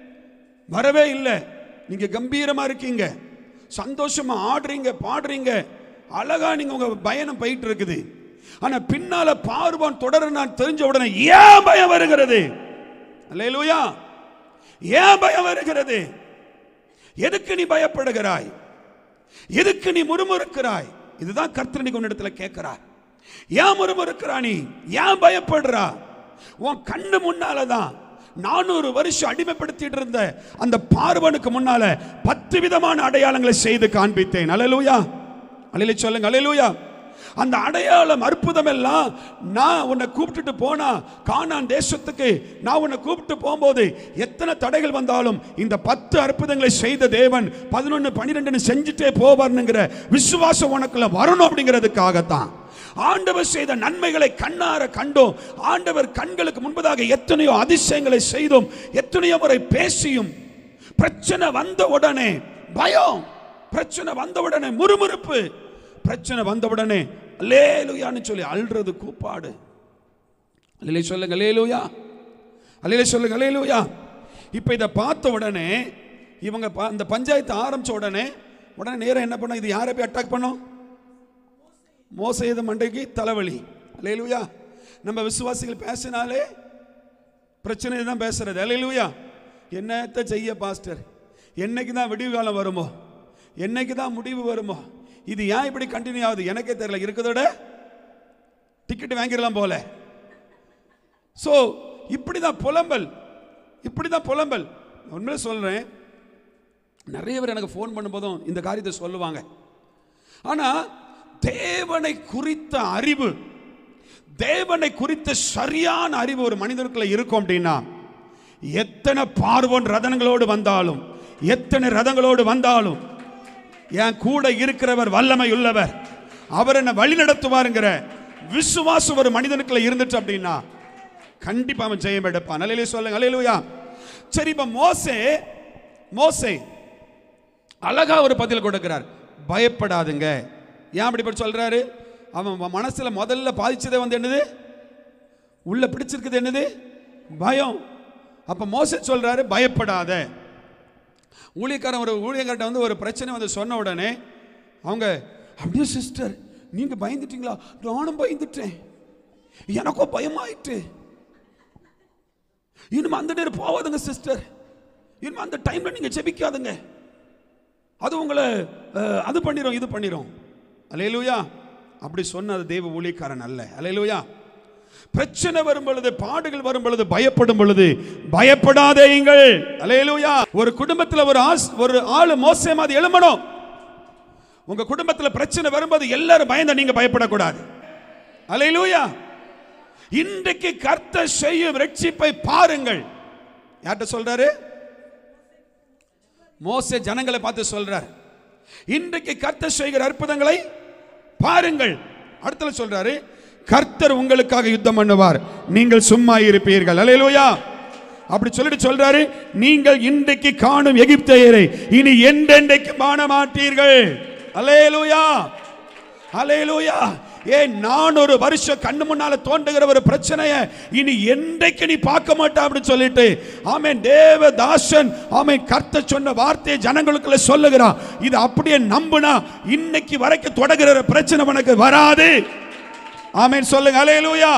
வரவே இல்லை நீங்க கம்பீரமா இருக்கீங்க சந்தோஷமா ஆடுறீங்க பாடுறீங்க அழகா நீங்க உங்க பயணம் போயிட்டு இருக்குது ஆனா பின்னால பார்வான் தொடர நான் தெரிஞ்ச உடனே ஏன் பயம் வருகிறது அல்லேலூயா ஏன் பயம் வருகிறது எதுக்கு நீ பயப்படுகிறாய் எதுக்கு நீ முறுமுறுக்கிறாய் இதுதான் கர்த்தர் நீ உன்னிடத்துல கேட்கிறார் ஏன் முறுமுறுக்கிறா நீ ஏன் பயப்படுறா உன் கண்ணு முன்னாலதான் நானூறு வருஷம் அடிமைப்படுத்திட்டு இருந்த அந்த பார்வனுக்கு முன்னால பத்து விதமான அடையாளங்களை செய்து காண்பித்தேன் அலையலூயா அலையில சொல்லுங்க அலையலூயா அந்த அடையாளம் அற்புதம் எல்லாம் நான் உன்னை கூப்பிட்டுட்டு போனா கானான் தேசத்துக்கு நான் உன்னை கூப்பிட்டு போகும்போது எத்தனை தடைகள் வந்தாலும் இந்த பத்து அற்புதங்களை செய்த தேவன் பதினொன்று பன்னிரெண்டுன்னு செஞ்சுட்டே போவார்னுங்கிற விசுவாசம் உனக்குள்ள வரணும் அப்படிங்கிறதுக்காகத்தான் ஆண்டவர் செய்த நன்மைகளை கண்ணார கண்டோம் ஆண்டவர் கண்களுக்கு முன்பதாக எத்தனையோ அதிசயங்களை செய்தோம் எத்தனையோ முறை பேசியும் பிரச்சனை வந்த உடனே பயம் பிரச்சனை வந்த உடனே முறுமுறுப்பு பிரச்சனை வந்த உடனே லேலுயான்னு சொல்லி அல்றது கூப்பாடு அல்லையிலே சொல்லுங்க லேலுயா அல்லையிலே சொல்லுங்க லேலுயா இப்போ இதை பார்த்த உடனே இவங்க பா- இந்த பஞ்சாயத்து ஆரம்பிச்ச உடனே உடனே நேரம் என்ன பண்ண இது யாரை போய் அட்டாக் பண்ணோம் மோசையது மண்டைக்கு தலைவலி அல்லேலூயா நம்ம விசுவாசிகள் பேசினாலே பிரச்சனை தான் பேசுறது அல்லேலூயா என்னத்த செய்ய பாஸ்டர் என்னைக்கு தான் விடிவு காலம் வருமோ என்னைக்கு தான் முடிவு வருமோ இது ஏன் இப்படி கண்டினியூ ஆகுது எனக்கே தெரியல இருக்கிறதோட டிக்கெட் வாங்கிடலாம் போல ஸோ இப்படி தான் புலம்பல் இப்படி தான் புலம்பல் உண்மையிலே சொல்கிறேன் நிறைய பேர் எனக்கு ஃபோன் பண்ணும்போதும் இந்த காரியத்தை சொல்லுவாங்க ஆனால் தேவனை குறித்த அறிவு தேவனை குறித்த சரியான அறிவு ஒரு மனிதனுக்குள்ள இருக்கும் அப்படின்னா எத்தனை பார்வோன் ரதங்களோடு வந்தாலும் எத்தனை ரதங்களோடு வந்தாலும் என் கூட இருக்கிறவர் வல்லமை உள்ளவர் அவர் என்னை வழி நடத்துவாருங்கிற விசுவாசம் ஒரு மனிதனுக்குள்ள இருந்துச்சு அப்படின்னா கண்டிப்பா அவன் ஜெயம் எடுப்பான் அலையிலே சொல்லுங்க அலையிலுயா சரி இப்ப மோசே மோசே அழகா ஒரு பதில் கொடுக்கிறார் பயப்படாதுங்க ஏன் அப்படி இப்படி சொல்றாரு அவன் ம- மனசுல முதல்ல பாதிச்சதே வந்து என்னது உள்ள பிடிச்சிருக்குது என்னது பயம் அப்ப மோசே சொல்றாரு பயப்படாத ஊழியக்காரன் ஒரு ஊழியக்கார்ட்ட வந்து ஒரு பிரச்சனை வந்து சொன்ன உடனே அவங்க அப்படியே சிஸ்டர் நீங்க பயந்துட்டீங்களா நானும் பயந்துட்டேன் எனக்கும் பயமாயிட்டு இனிமே அந்த நேரம் போவாதுங்க சிஸ்டர் இனிமே அந்த டைம்ல நீங்க ஜெபிக்காதுங்க அது உங்களை அஹ், அது பண்ணிரும் இது பண்ணிரும் அலையலூயா அப்படி சொன்ன அது தெய்வ ஊழியக்காரன் அல்ல அலையலூயா பிரச்சனை வரும் பொழுது பாடுகள் வரும் பொழுது பயப்படும் பொழுது பயப்படாதேங்கள் அலையலூயா ஒரு குடும்பத்துல ஒரு ஆஸ் ஒரு ஆளு மோசே மாதிரி எழும்பணும் உங்க குடும்பத்துல பிரச்சனை வரும்போது எல்லாரும் பயந்தா நீங்க பயப்படக்கூடாது அலையலூயா இன்றைக்கு கர்த்தர் செய்யும் ரட்சிப்பை பாருங்கள் யார்கிட்ட சொல்றாரு மோசே ஜனங்களை பார்த்து சொல்றார் இன்றைக்கு கர்த்தர் செய்கிற அற்புதங்களை பாருங்கள் அடுத்தல சொல்றாரு கர்த்தர் உங்களுக்காக யுத்தம் பண்ணுவார் நீங்கள் சும்மா இருப்பீர்கள் அல்லேலூயா அப்படி சொல்லிட்டு சொல்றாரு நீங்கள் இன்றைக்கு காணும் எகிப்தையரை இனி என்றென்றைக்கு காண மாட்டீர்கள் அல்லேலூயா அல்லேலூயா ஏன் நான் ஒரு வருஷம் கண்ணு முன்னால தோன்றுகிற ஒரு பிரச்சனைய இனி என்றைக்கு நீ பார்க்க மாட்டா அப்படின்னு சொல்லிட்டு ஆமென் தேவதாசன் ஆமென் கர்த்த சொன்ன வார்த்தையை ஜனங்களுக்குள்ள சொல்லுகிறான் இது அப்படியே நம்புனா இன்னைக்கு வரைக்கும் தொடங்குற ஒரு பிரச்சனை உனக்கு வராது ஆமென் சொல்லுங்க அலையலூயா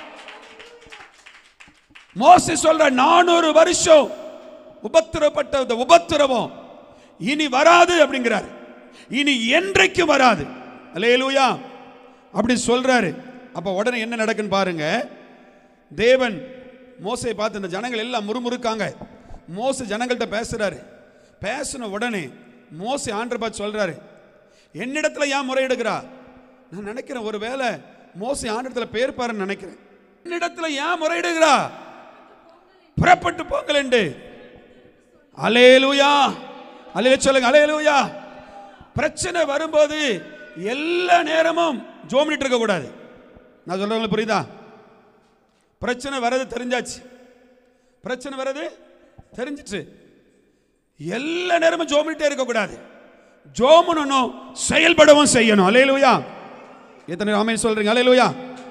மோசே சொல்ற நானூறு வருஷம் உபத்திரப்பட்ட இந்த உபத்திரவம் இனி வராது அப்படிங்கிறார் இனி என்றைக்கு வராது அலையலூயா அப்படி சொல்றாரு அப்ப உடனே என்ன நடக்குன்னு பாருங்க தேவன் மோசை பார்த்து இந்த ஜனங்கள் எல்லாம் முறுமுறுக்காங்க மோச ஜனங்கள்கிட்ட பேசுறாரு பேசின உடனே மோசை ஆண்டர் பார்த்து சொல்றாரு என்னிடத்துல ஏன் முறையிடுகிறா நான் நினைக்கிறேன் ஒருவேளை மோசை ஆண்டத்துல பேர் பாருன்னு நினைக்கிறேன் என்னிடத்துல ஏன் முறையிடுகிறா புறப்பட்டு போங்கள் என்று அலேலுயா அலையில சொல்லுங்க அலேலுயா பிரச்சனை வரும்போது எல்லா நேரமும் ஜோம் பண்ணிட்டு இருக்க கூடாது நான் சொல்றவங்களுக்கு புரியுதா பிரச்சனை வர்றது தெரிஞ்சாச்சு பிரச்சனை வர்றது தெரிஞ்சிச்சு எல்லா நேரமும் ஜோம் பண்ணிட்டே இருக்க கூடாது ஜோமனும் செயல்படவும் செய்யணும் அலையலுயா எத்தனை ஆமென் சொல்றீங்க அலையலுயா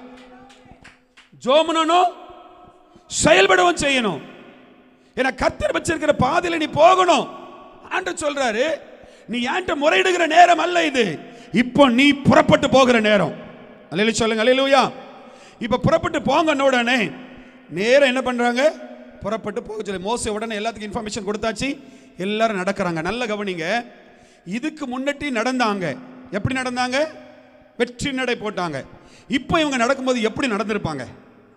ஜோமனும் செயல்படவும் செய்யணும் ஏன்னா கத்தர் வச்சிருக்கிற பாதையில நீ போகணும் ஆண்டு சொல்றாரு நீ ஏன்ட்ட முறையிடுகிற நேரம் அல்ல இது இப்போ நீ புறப்பட்டு போகிற நேரம் அல்லையில சொல்லுங்க அல்லையிலூயா இப்போ புறப்பட்டு போங்க உடனே நேரம் என்ன பண்றாங்க புறப்பட்டு போக சொல்லி மோச உடனே எல்லாத்துக்கும் இன்ஃபர்மேஷன் கொடுத்தாச்சு எல்லாரும் நடக்கிறாங்க நல்ல கவனிங்க இதுக்கு முன்னாடி நடந்தாங்க எப்படி நடந்தாங்க வெற்றி நடை போட்டாங்க இப்போ இவங்க நடக்கும்போது எப்படி நடந்திருப்பாங்க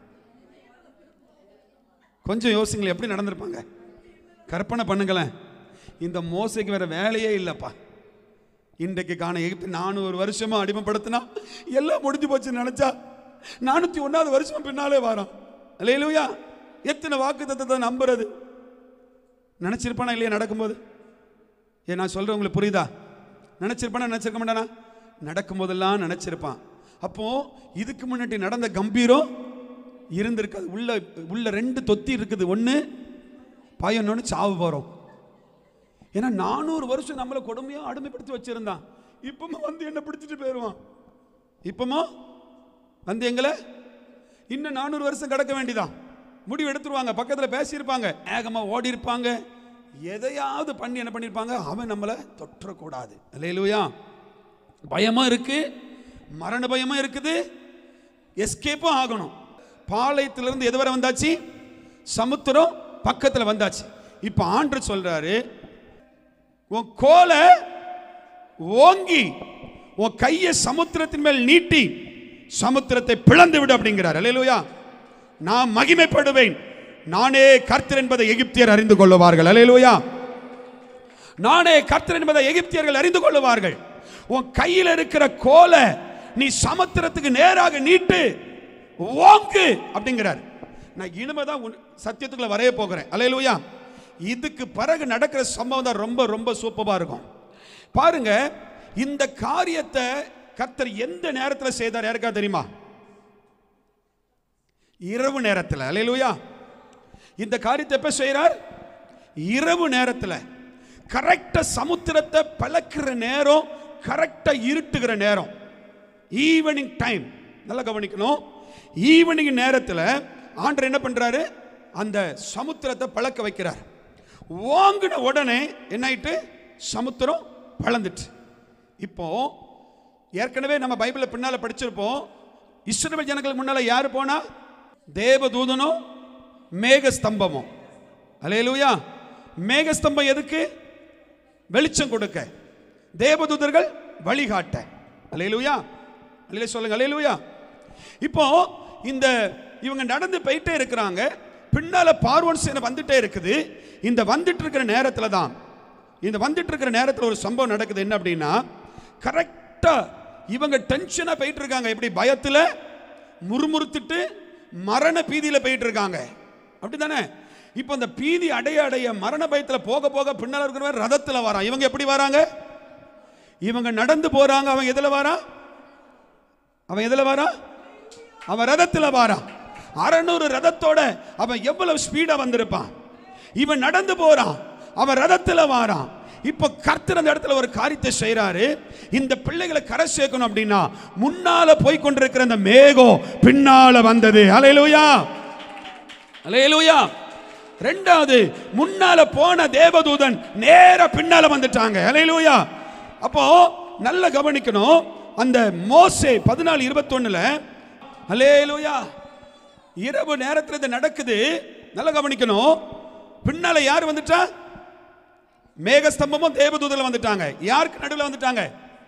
கொஞ்சம் யோசிங்களேன் எப்படி நடந்திருப்பாங்க கற்பனை பண்ணுங்களேன் இந்த மோசைக்கு வேற வேலையே இல்லைப்பா இன்றைக்கு காண எகிப்து நானூறு வருஷமா அடிமைப்படுத்தினா எல்லாம் முடிஞ்சு போச்சுன்னு நினைச்சா நானூத்தி ஒன்னாவது வருஷம் பின்னாலே வரோம் இல்லையா எத்தனை வாக்கு தத்தத்தை நம்புறது நினைச்சிருப்பானா இல்லையா நடக்கும்போது ஏன் நான் சொல்றேன் உங்களுக்கு புரியுதா நினைச்சிருப்பானா நினைச்சிருக்க மாட்டானா நடக்கும்போதெல்லாம் நினைச்சிருப்பான் அப்போ இதுக்கு முன்னாடி நடந்த கம்பீரம் இருந்திருக்காது உள்ள உள்ள ரெண்டு தொத்தி இருக்குது ஒன்று பயனொன்று சாவு போகிறோம் ஏன்னா நானூறு வருஷம் நம்மளை கொடுமையாக அடிமைப்படுத்தி வச்சிருந்தான் இப்பமா வந்து என்ன பிடிச்சிட்டு போயிடுவான் இப்பமா வந்து எங்களை இன்னும் நானூறு வருஷம் கிடக்க வேண்டியதான் முடிவு எடுத்துருவாங்க பக்கத்தில் பேசியிருப்பாங்க வேகமாக ஓடி இருப்பாங்க எதையாவது பண்ணி என்ன பண்ணியிருப்பாங்க அவன் நம்மளை தொற்றக்கூடாது இல்லையிலுயா பயமும் இருக்கு மரண பயமும் இருக்குது எஸ்கேப்பும் ஆகணும் பாளையத்திலிருந்து எது வரை வந்தாச்சு சமுத்திரம் பக்கத்தில் வந்தாச்சு இப்போ ஆண்டு சொல்றாரு உன் கோலை ஓங்கி உன் கையை சமுத்திரத்தின் மேல் நீட்டி சமுத்திரத்தை பிளந்து விடு அப்படிங்கிறார் அல்லேலூயா நான் மகிமைப்படுவேன் நானே கர்த்தர் என்பதை எகிப்தியர் அறிந்து கொள்ளுவார்கள் அல்லேலூயா நானே கர்த்தர் என்பதை எகிப்தியர்கள் அறிந்து கொள்ளுவார்கள் உன் கையில் இருக்கிற கோலை நீ சமுத்திரத்துக்கு நேராக நீட்டு ஓங்கு அப்படிங்கிறார் நான் இனிமே தான் உன் சத்தியத்துக்குள்ள வரைய போகிறேன் அல்லேலூயா இதுக்கு பிறகு நடக்கிற சம்பவம் தான் ரொம்ப ரொம்ப சூப்பரா இருக்கும் பாருங்க இந்த காரியத்தை கர்த்தர் எந்த நேரத்தில் செய்தார் யாருக்கா தெரியுமா இரவு நேரத்தில் அல்லேலூயா இந்த காரியத்தை எப்ப செய்றார் இரவு நேரத்தில் கரெக்டா சமுத்திரத்தை பழக்கிற நேரம் கரெக்டா இருட்டுகிற நேரம் ஈவினிங் டைம் நல்லா கவனிக்கணும் ஈவினிங் நேரத்தில் ஆண்டர் என்ன பண்றாரு அந்த சமுத்திரத்தை பழக்க வைக்கிறார் வாங்கின உடனே என்ன ஆயிட்டு சமுத்திரம் பழந்துட்டு இப்போ ஏற்கனவே நம்ம பைபிளை பின்னால படிச்சிருப்போம் இஸ்ரவேல் ஜனங்களுக்கு முன்னால யார் போனா தேவதூதனும் மேகஸ்தம்பமும் அலையலூயா மேகஸ்தம்பம் எதுக்கு வெளிச்சம் கொடுக்க தேவதூதர்கள் வழிகாட்ட அலையலூயா அலையில சொல்லுங்க அலையலூயா இப்போ இந்த இவங்க நடந்து போயிட்டே இருக்கிறாங்க பின்னால பார்வன் சேனை வந்துட்டே இருக்குது இந்த வந்துட்டு இருக்கிற நேரத்தில் தான் இந்த வந்துட்டு இருக்கிற நேரத்தில் ஒரு சம்பவம் நடக்குது என்ன அப்படின்னா கரெக்டா இவங்க டென்ஷனா போயிட்டு இருக்காங்க இப்படி பயத்துல முறுமுறுத்துட்டு மரண பீதியில போயிட்டு இருக்காங்க அப்படிதானே இப்போ அந்த பீதி அடைய அடைய மரண பயத்துல போக போக பின்னால இருக்கிறவன் ரதத்துல வரான் இவங்க எப்படி வராங்க இவங்க நடந்து போறாங்க அவன் எதுல வரான் அவன் எதுல வரான் அவன் ரதத்துல வாரான் அறநூறு ரதத்தோட அவன் எவ்வளவு ஸ்பீடா வந்திருப்பான் இவன் நடந்து போறான் அவன் ரதத்துல வாரான் இப்போ கர்த்தர் அந்த இடத்துல ஒரு காரியத்தை செய்றாரு இந்த பிள்ளைகளை கரை சேர்க்கணும் அப்படின்னா முன்னால போய் கொண்டிருக்கிற அந்த மேகம் பின்னால வந்தது அலையலூயா அலையலூயா ரெண்டாவது முன்னால போன தேவதூதன் நேர பின்னால வந்துட்டாங்க அலையலூயா அப்போ நல்ல கவனிக்கணும் அந்த மோசே பதினாலு இருபத்தொன்னுல அலேலூயா இரவு நேரத்தில் இது நடக்குது நல்லா கவனிக்கணும் பின்னால யார் வந்துட்டா மேகஸ்தம்பமும் தேவதூதர்கள் வந்துட்டாங்க யாருக்கு நடுவில் வந்துட்டாங்க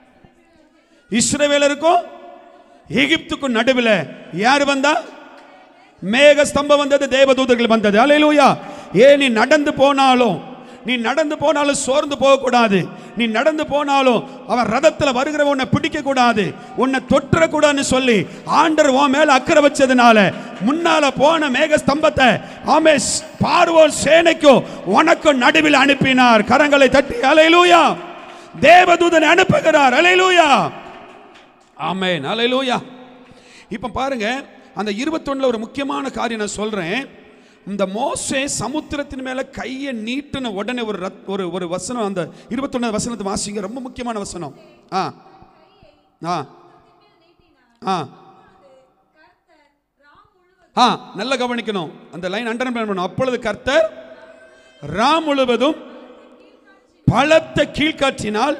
இஸ்ரவேலருக்கும் எகிப்துக்கும் நடுவில் யார் வந்தா மேக ஸ்தம்பம் வந்தது தேவதூதர்கள் வந்தது அலையிலூயா ஏ நீ நடந்து போனாலும் நீ நடந்து போனாலும் சோர்ந்து போகக்கூடாது நீ நடந்து போனாலும் அவன் ரதத்தில் வருகிற உன்னை பிடிக்க கூடாது உன்னை தொற்றக்கூடாதுன்னு சொல்லி ஆண்டர் உன் மேல அக்கறை வச்சதுனால முன்னால போன மேக ஸ்தம்பத்தை ஆமே பார்வோன் சேனைக்கும் உனக்கும் நடுவில் அனுப்பினார் கரங்களை தட்டி அலையிலூயா தேவதூதனை அனுப்புகிறார் அலையிலூயா ஆமென் அலையிலூயா இப்போ பாருங்க அந்த இருபத்தொன்னுல ஒரு முக்கியமான காரியம் நான் சொல்றேன் இந்த மோசே சமுத்திரத்தின் மேல கையை நீட்டின உடனே ஒரு ரத்- ஒரு ஒரு வசனம் அந்த இருபத்தொன்னு வசனத்தை வாசிங்க ரொம்ப முக்கியமான வசனம் ஆ ஆ ஆ ஆ நல்ல கவனிக்கணும் அந்த லைன் அண்டர்லைன் பண்ணணும் அப்பொழுது கர்த்தர் ராம் முழுவதும் பலத்த கீழ்காற்றினால்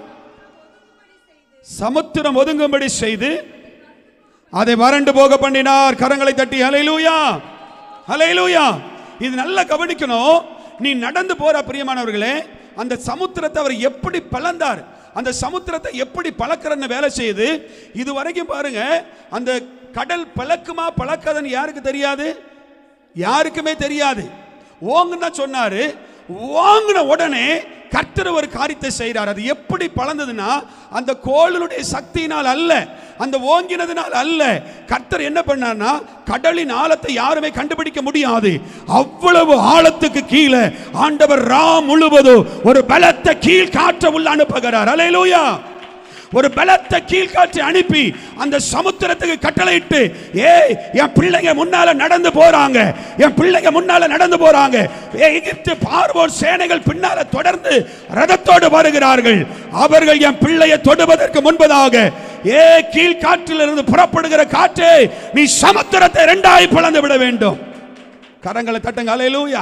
சமுத்திரம் ஒதுங்கும்படி செய்து அதை வறண்டு போக பண்ணினார் கரங்களை தட்டி ஹalleluya ஹalleluya இது நல்லா கவனிக்கணும் நீ நடந்து போற பிரியமானவர்களே அந்த சமுத்திரத்தை அவர் எப்படி பலந்தார் அந்த சமுத்திரத்தை எப்படி பழக்கிறன்னு வேலை செய்யுது இது வரைக்கும் பாருங்க அந்த கடல் பழக்குமா பழக்காதுன்னு யாருக்கு தெரியாது யாருக்குமே தெரியாது ஓங்குன்னு தான் சொன்னாரு வாங்கின உடனே கர்த்தர் ஒரு காரியத்தை செய்கிறார் அது எப்படி பழந்ததுன்னா அந்த கோளுடைய சக்தியினால் அல்ல அந்த ஓங்கினதுனால் அல்ல கர்த்தர் என்ன பண்ணார்னா கடலின் ஆழத்தை யாருமே கண்டுபிடிக்க முடியாது அவ்வளவு ஆழத்துக்கு கீழே ஆண்டவர் ரா முழுவதும் ஒரு பலத்த கீழ் காற்ற உள்ள அனுப்புகிறார் அலையலூயா ஒரு பலத்த கீழ்காட்சி அனுப்பி அந்த சமுத்திரத்துக்கு கட்டளையிட்டு ஏய் என் பிள்ளைங்க முன்னால நடந்து போறாங்க என் பிள்ளைங்க முன்னால நடந்து போறாங்க ஏய், எகிப்து பார்வோன் சேனைகள் பின்னால தொடர்ந்து ரதத்தோடு வருகிறார்கள் அவர்கள் என் பிள்ளையை தொடுவதற்கு முன்பதாக ஏ கீழ்காற்றிலிருந்து புறப்படுகிற காற்றே நீ சமுத்திரத்தை இரண்டாய் பிளந்து விட வேண்டும் கரங்களை தட்டுங்க அலையலூயா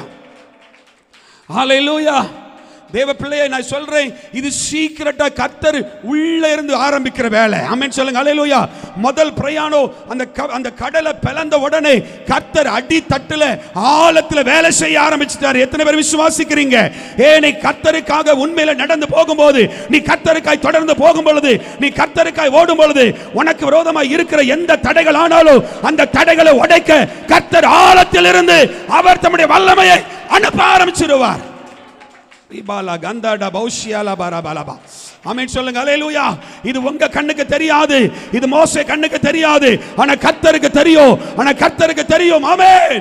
ஹalleluya தேவ பிள்ளையை நான் சொல்றேன் இது சீக்கிரட்டா கர்த்தர் உள்ள இருந்து ஆரம்பிக்கிற வேலை ஆமென் சொல்லுங்க ஹalleluya முதல் பிரயாணம் அந்த க- அந்த கடலை பிளந்த உடனே கர்த்தர் அடி தட்டுல ஆழத்துல வேலை செய்ய ஆரம்பிச்சிட்டாரு எத்தனை பேர் விசுவாசிக்கிறீங்க ஏ நீ கர்த்தருக்காக உண்மையில நடந்து போகும்போது நீ கர்த்தருக்காய் தொடர்ந்து போகும் பொழுது நீ கர்த்தருக்காய் ஓடும் பொழுது உனக்கு விரோதமாய் இருக்கிற எந்த தடைகள் ஆனாலும் அந்த தடைகளை உடைக்க கர்த்தர் ஆழத்திலிருந்து அவர் தம்முடைய வல்லமையை அனுப்ப ஆரம்பிச்சிருவார் ரிபாலா கந்தாடா பௌஷியாலா பாரா பாலாபா ஆமென் சொல்லுங்க அல்லேலூயா இது உங்க கண்ணுக்கு தெரியாது இது மோசே கண்ணுக்கு தெரியாது ஆனா கர்த்தருக்கு தெரியும் ஆனா கர்த்தருக்கு தெரியும் ஆமென்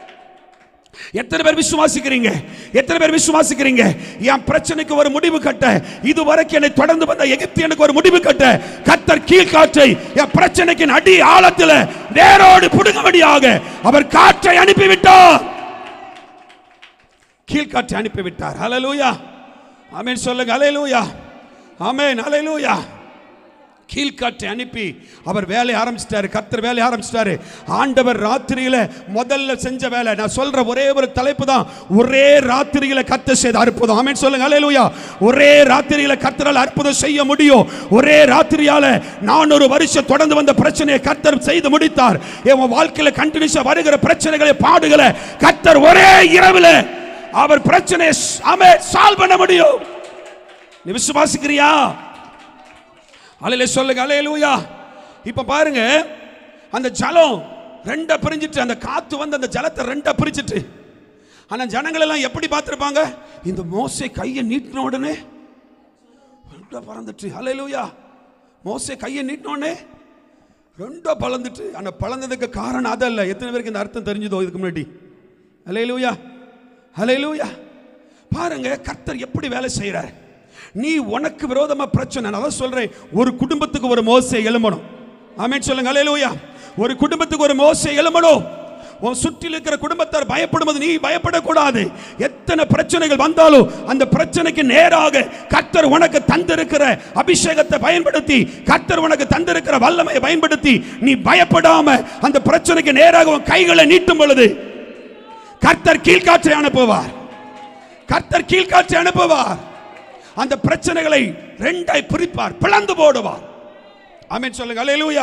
எத்தனை பேர் விசுவாசிக்கிறீங்க எத்தனை பேர் விசுவாசிக்கிறீங்க என் பிரச்சனைக்கு ஒரு முடிவு கட்ட இதுவரைக்கும் என்னை தொடர்ந்து வந்த எகிப்தியனுக்கு ஒரு முடிவு கட்ட கத்தர் கீழ்காற்றை என் பிரச்சனைக்கு அடி ஆழத்தில் வேரோடு புடுங்கும்படியாக அவர் காற்றை அனுப்பிவிட்டார் கீழ்காற்றை அனுப்பிவிட்டார் ஹalleluya ஆமென் சொல்லுங்க ஹalleluya ஆமென் ஹalleluya கீழ்காற்றை அனுப்பி அவர் வேலையை ஆரம்பிச்சிட்டாரு கர்த்தர் வேலையை ஆரம்பிச்சிட்டாரு ஆண்டவர் ராத்திரியில முதல்ல செஞ்ச வேலை நான் சொல்ற ஒரே ஒரு தலைப்பு தான் ஒரே ராத்திரியில கர்த்தர் செய்த அற்புதம் ஆமென் சொல்லுங்க ஹalleluya ஒரே ராத்திரியில கர்த்தரால் அற்புதம் செய்ய முடியும் ஒரே ராத்திரியால நானூறு வருஷம் தொடர்ந்து வந்த பிரச்சனையை கர்த்தர் செய்து முடித்தார் என் வாழ்க்கையில கண்டினியூஸா வருகிற பிரச்சனைகளை பாடுகளை கர்த்தர் ஒரே இரவுல அவர் பிரச்சனையை ஆமே சால்வ் பண்ண முடியும் நீ விசுவாசிக்கிறியா அலையில சொல்லுங்க அலையலூயா இப்ப பாருங்க அந்த ஜலம் ரெண்டா பிரிஞ்சிட்டு அந்த காத்து வந்து அந்த ஜலத்தை ரெண்டா பிரிச்சிட்டு ஆனா ஜனங்கள் எல்லாம் எப்படி பார்த்திருப்பாங்க இந்த மோசை கையை நீட்டின உடனே ரெண்டா பறந்துட்டு அலையலூயா மோசை கையை நீட்டின உடனே ரெண்டா பறந்துட்டு ஆனா பறந்ததுக்கு காரணம் அதல்ல எத்தனை பேருக்கு இந்த அர்த்தம் தெரிஞ்சதோ இதுக்கு முன்னாடி அலையலூயா அலையலூயா பாருங்க கர்த்தர் எப்படி வேலை செய்யறாரு நீ உனக்கு விரோதமா பிரச்சனை நான் அதான் சொல்றேன் ஒரு குடும்பத்துக்கு ஒரு மோசை எழும்பணும் ஆமென் சொல்லுங்க அலையலூயா ஒரு குடும்பத்துக்கு ஒரு மோசை எழும்பணும் உன் சுற்றில் இருக்கிற குடும்பத்தார் பயப்படும்போது நீ பயப்படக்கூடாது எத்தனை பிரச்சனைகள் வந்தாலும் அந்த பிரச்சனைக்கு நேராக கர்த்தர் உனக்கு தந்திருக்கிற அபிஷேகத்தை பயன்படுத்தி கர்த்தர் உனக்கு தந்திருக்கிற வல்லமையை பயன்படுத்தி நீ பயப்படாம அந்த பிரச்சனைக்கு நேராக உன் கைகளை நீட்டும் பொழுது கர்த்தர் கீழ்காற்றை அனுப்புவார் கர்த்தர் கீழ்காற்றை அனுப்புவார் அந்த பிரச்சனைகளை ரெண்டாய் பிரிப்பார் பிளந்து போடுவார் ஆமென் சொல்லுங்க அல்லேலூயா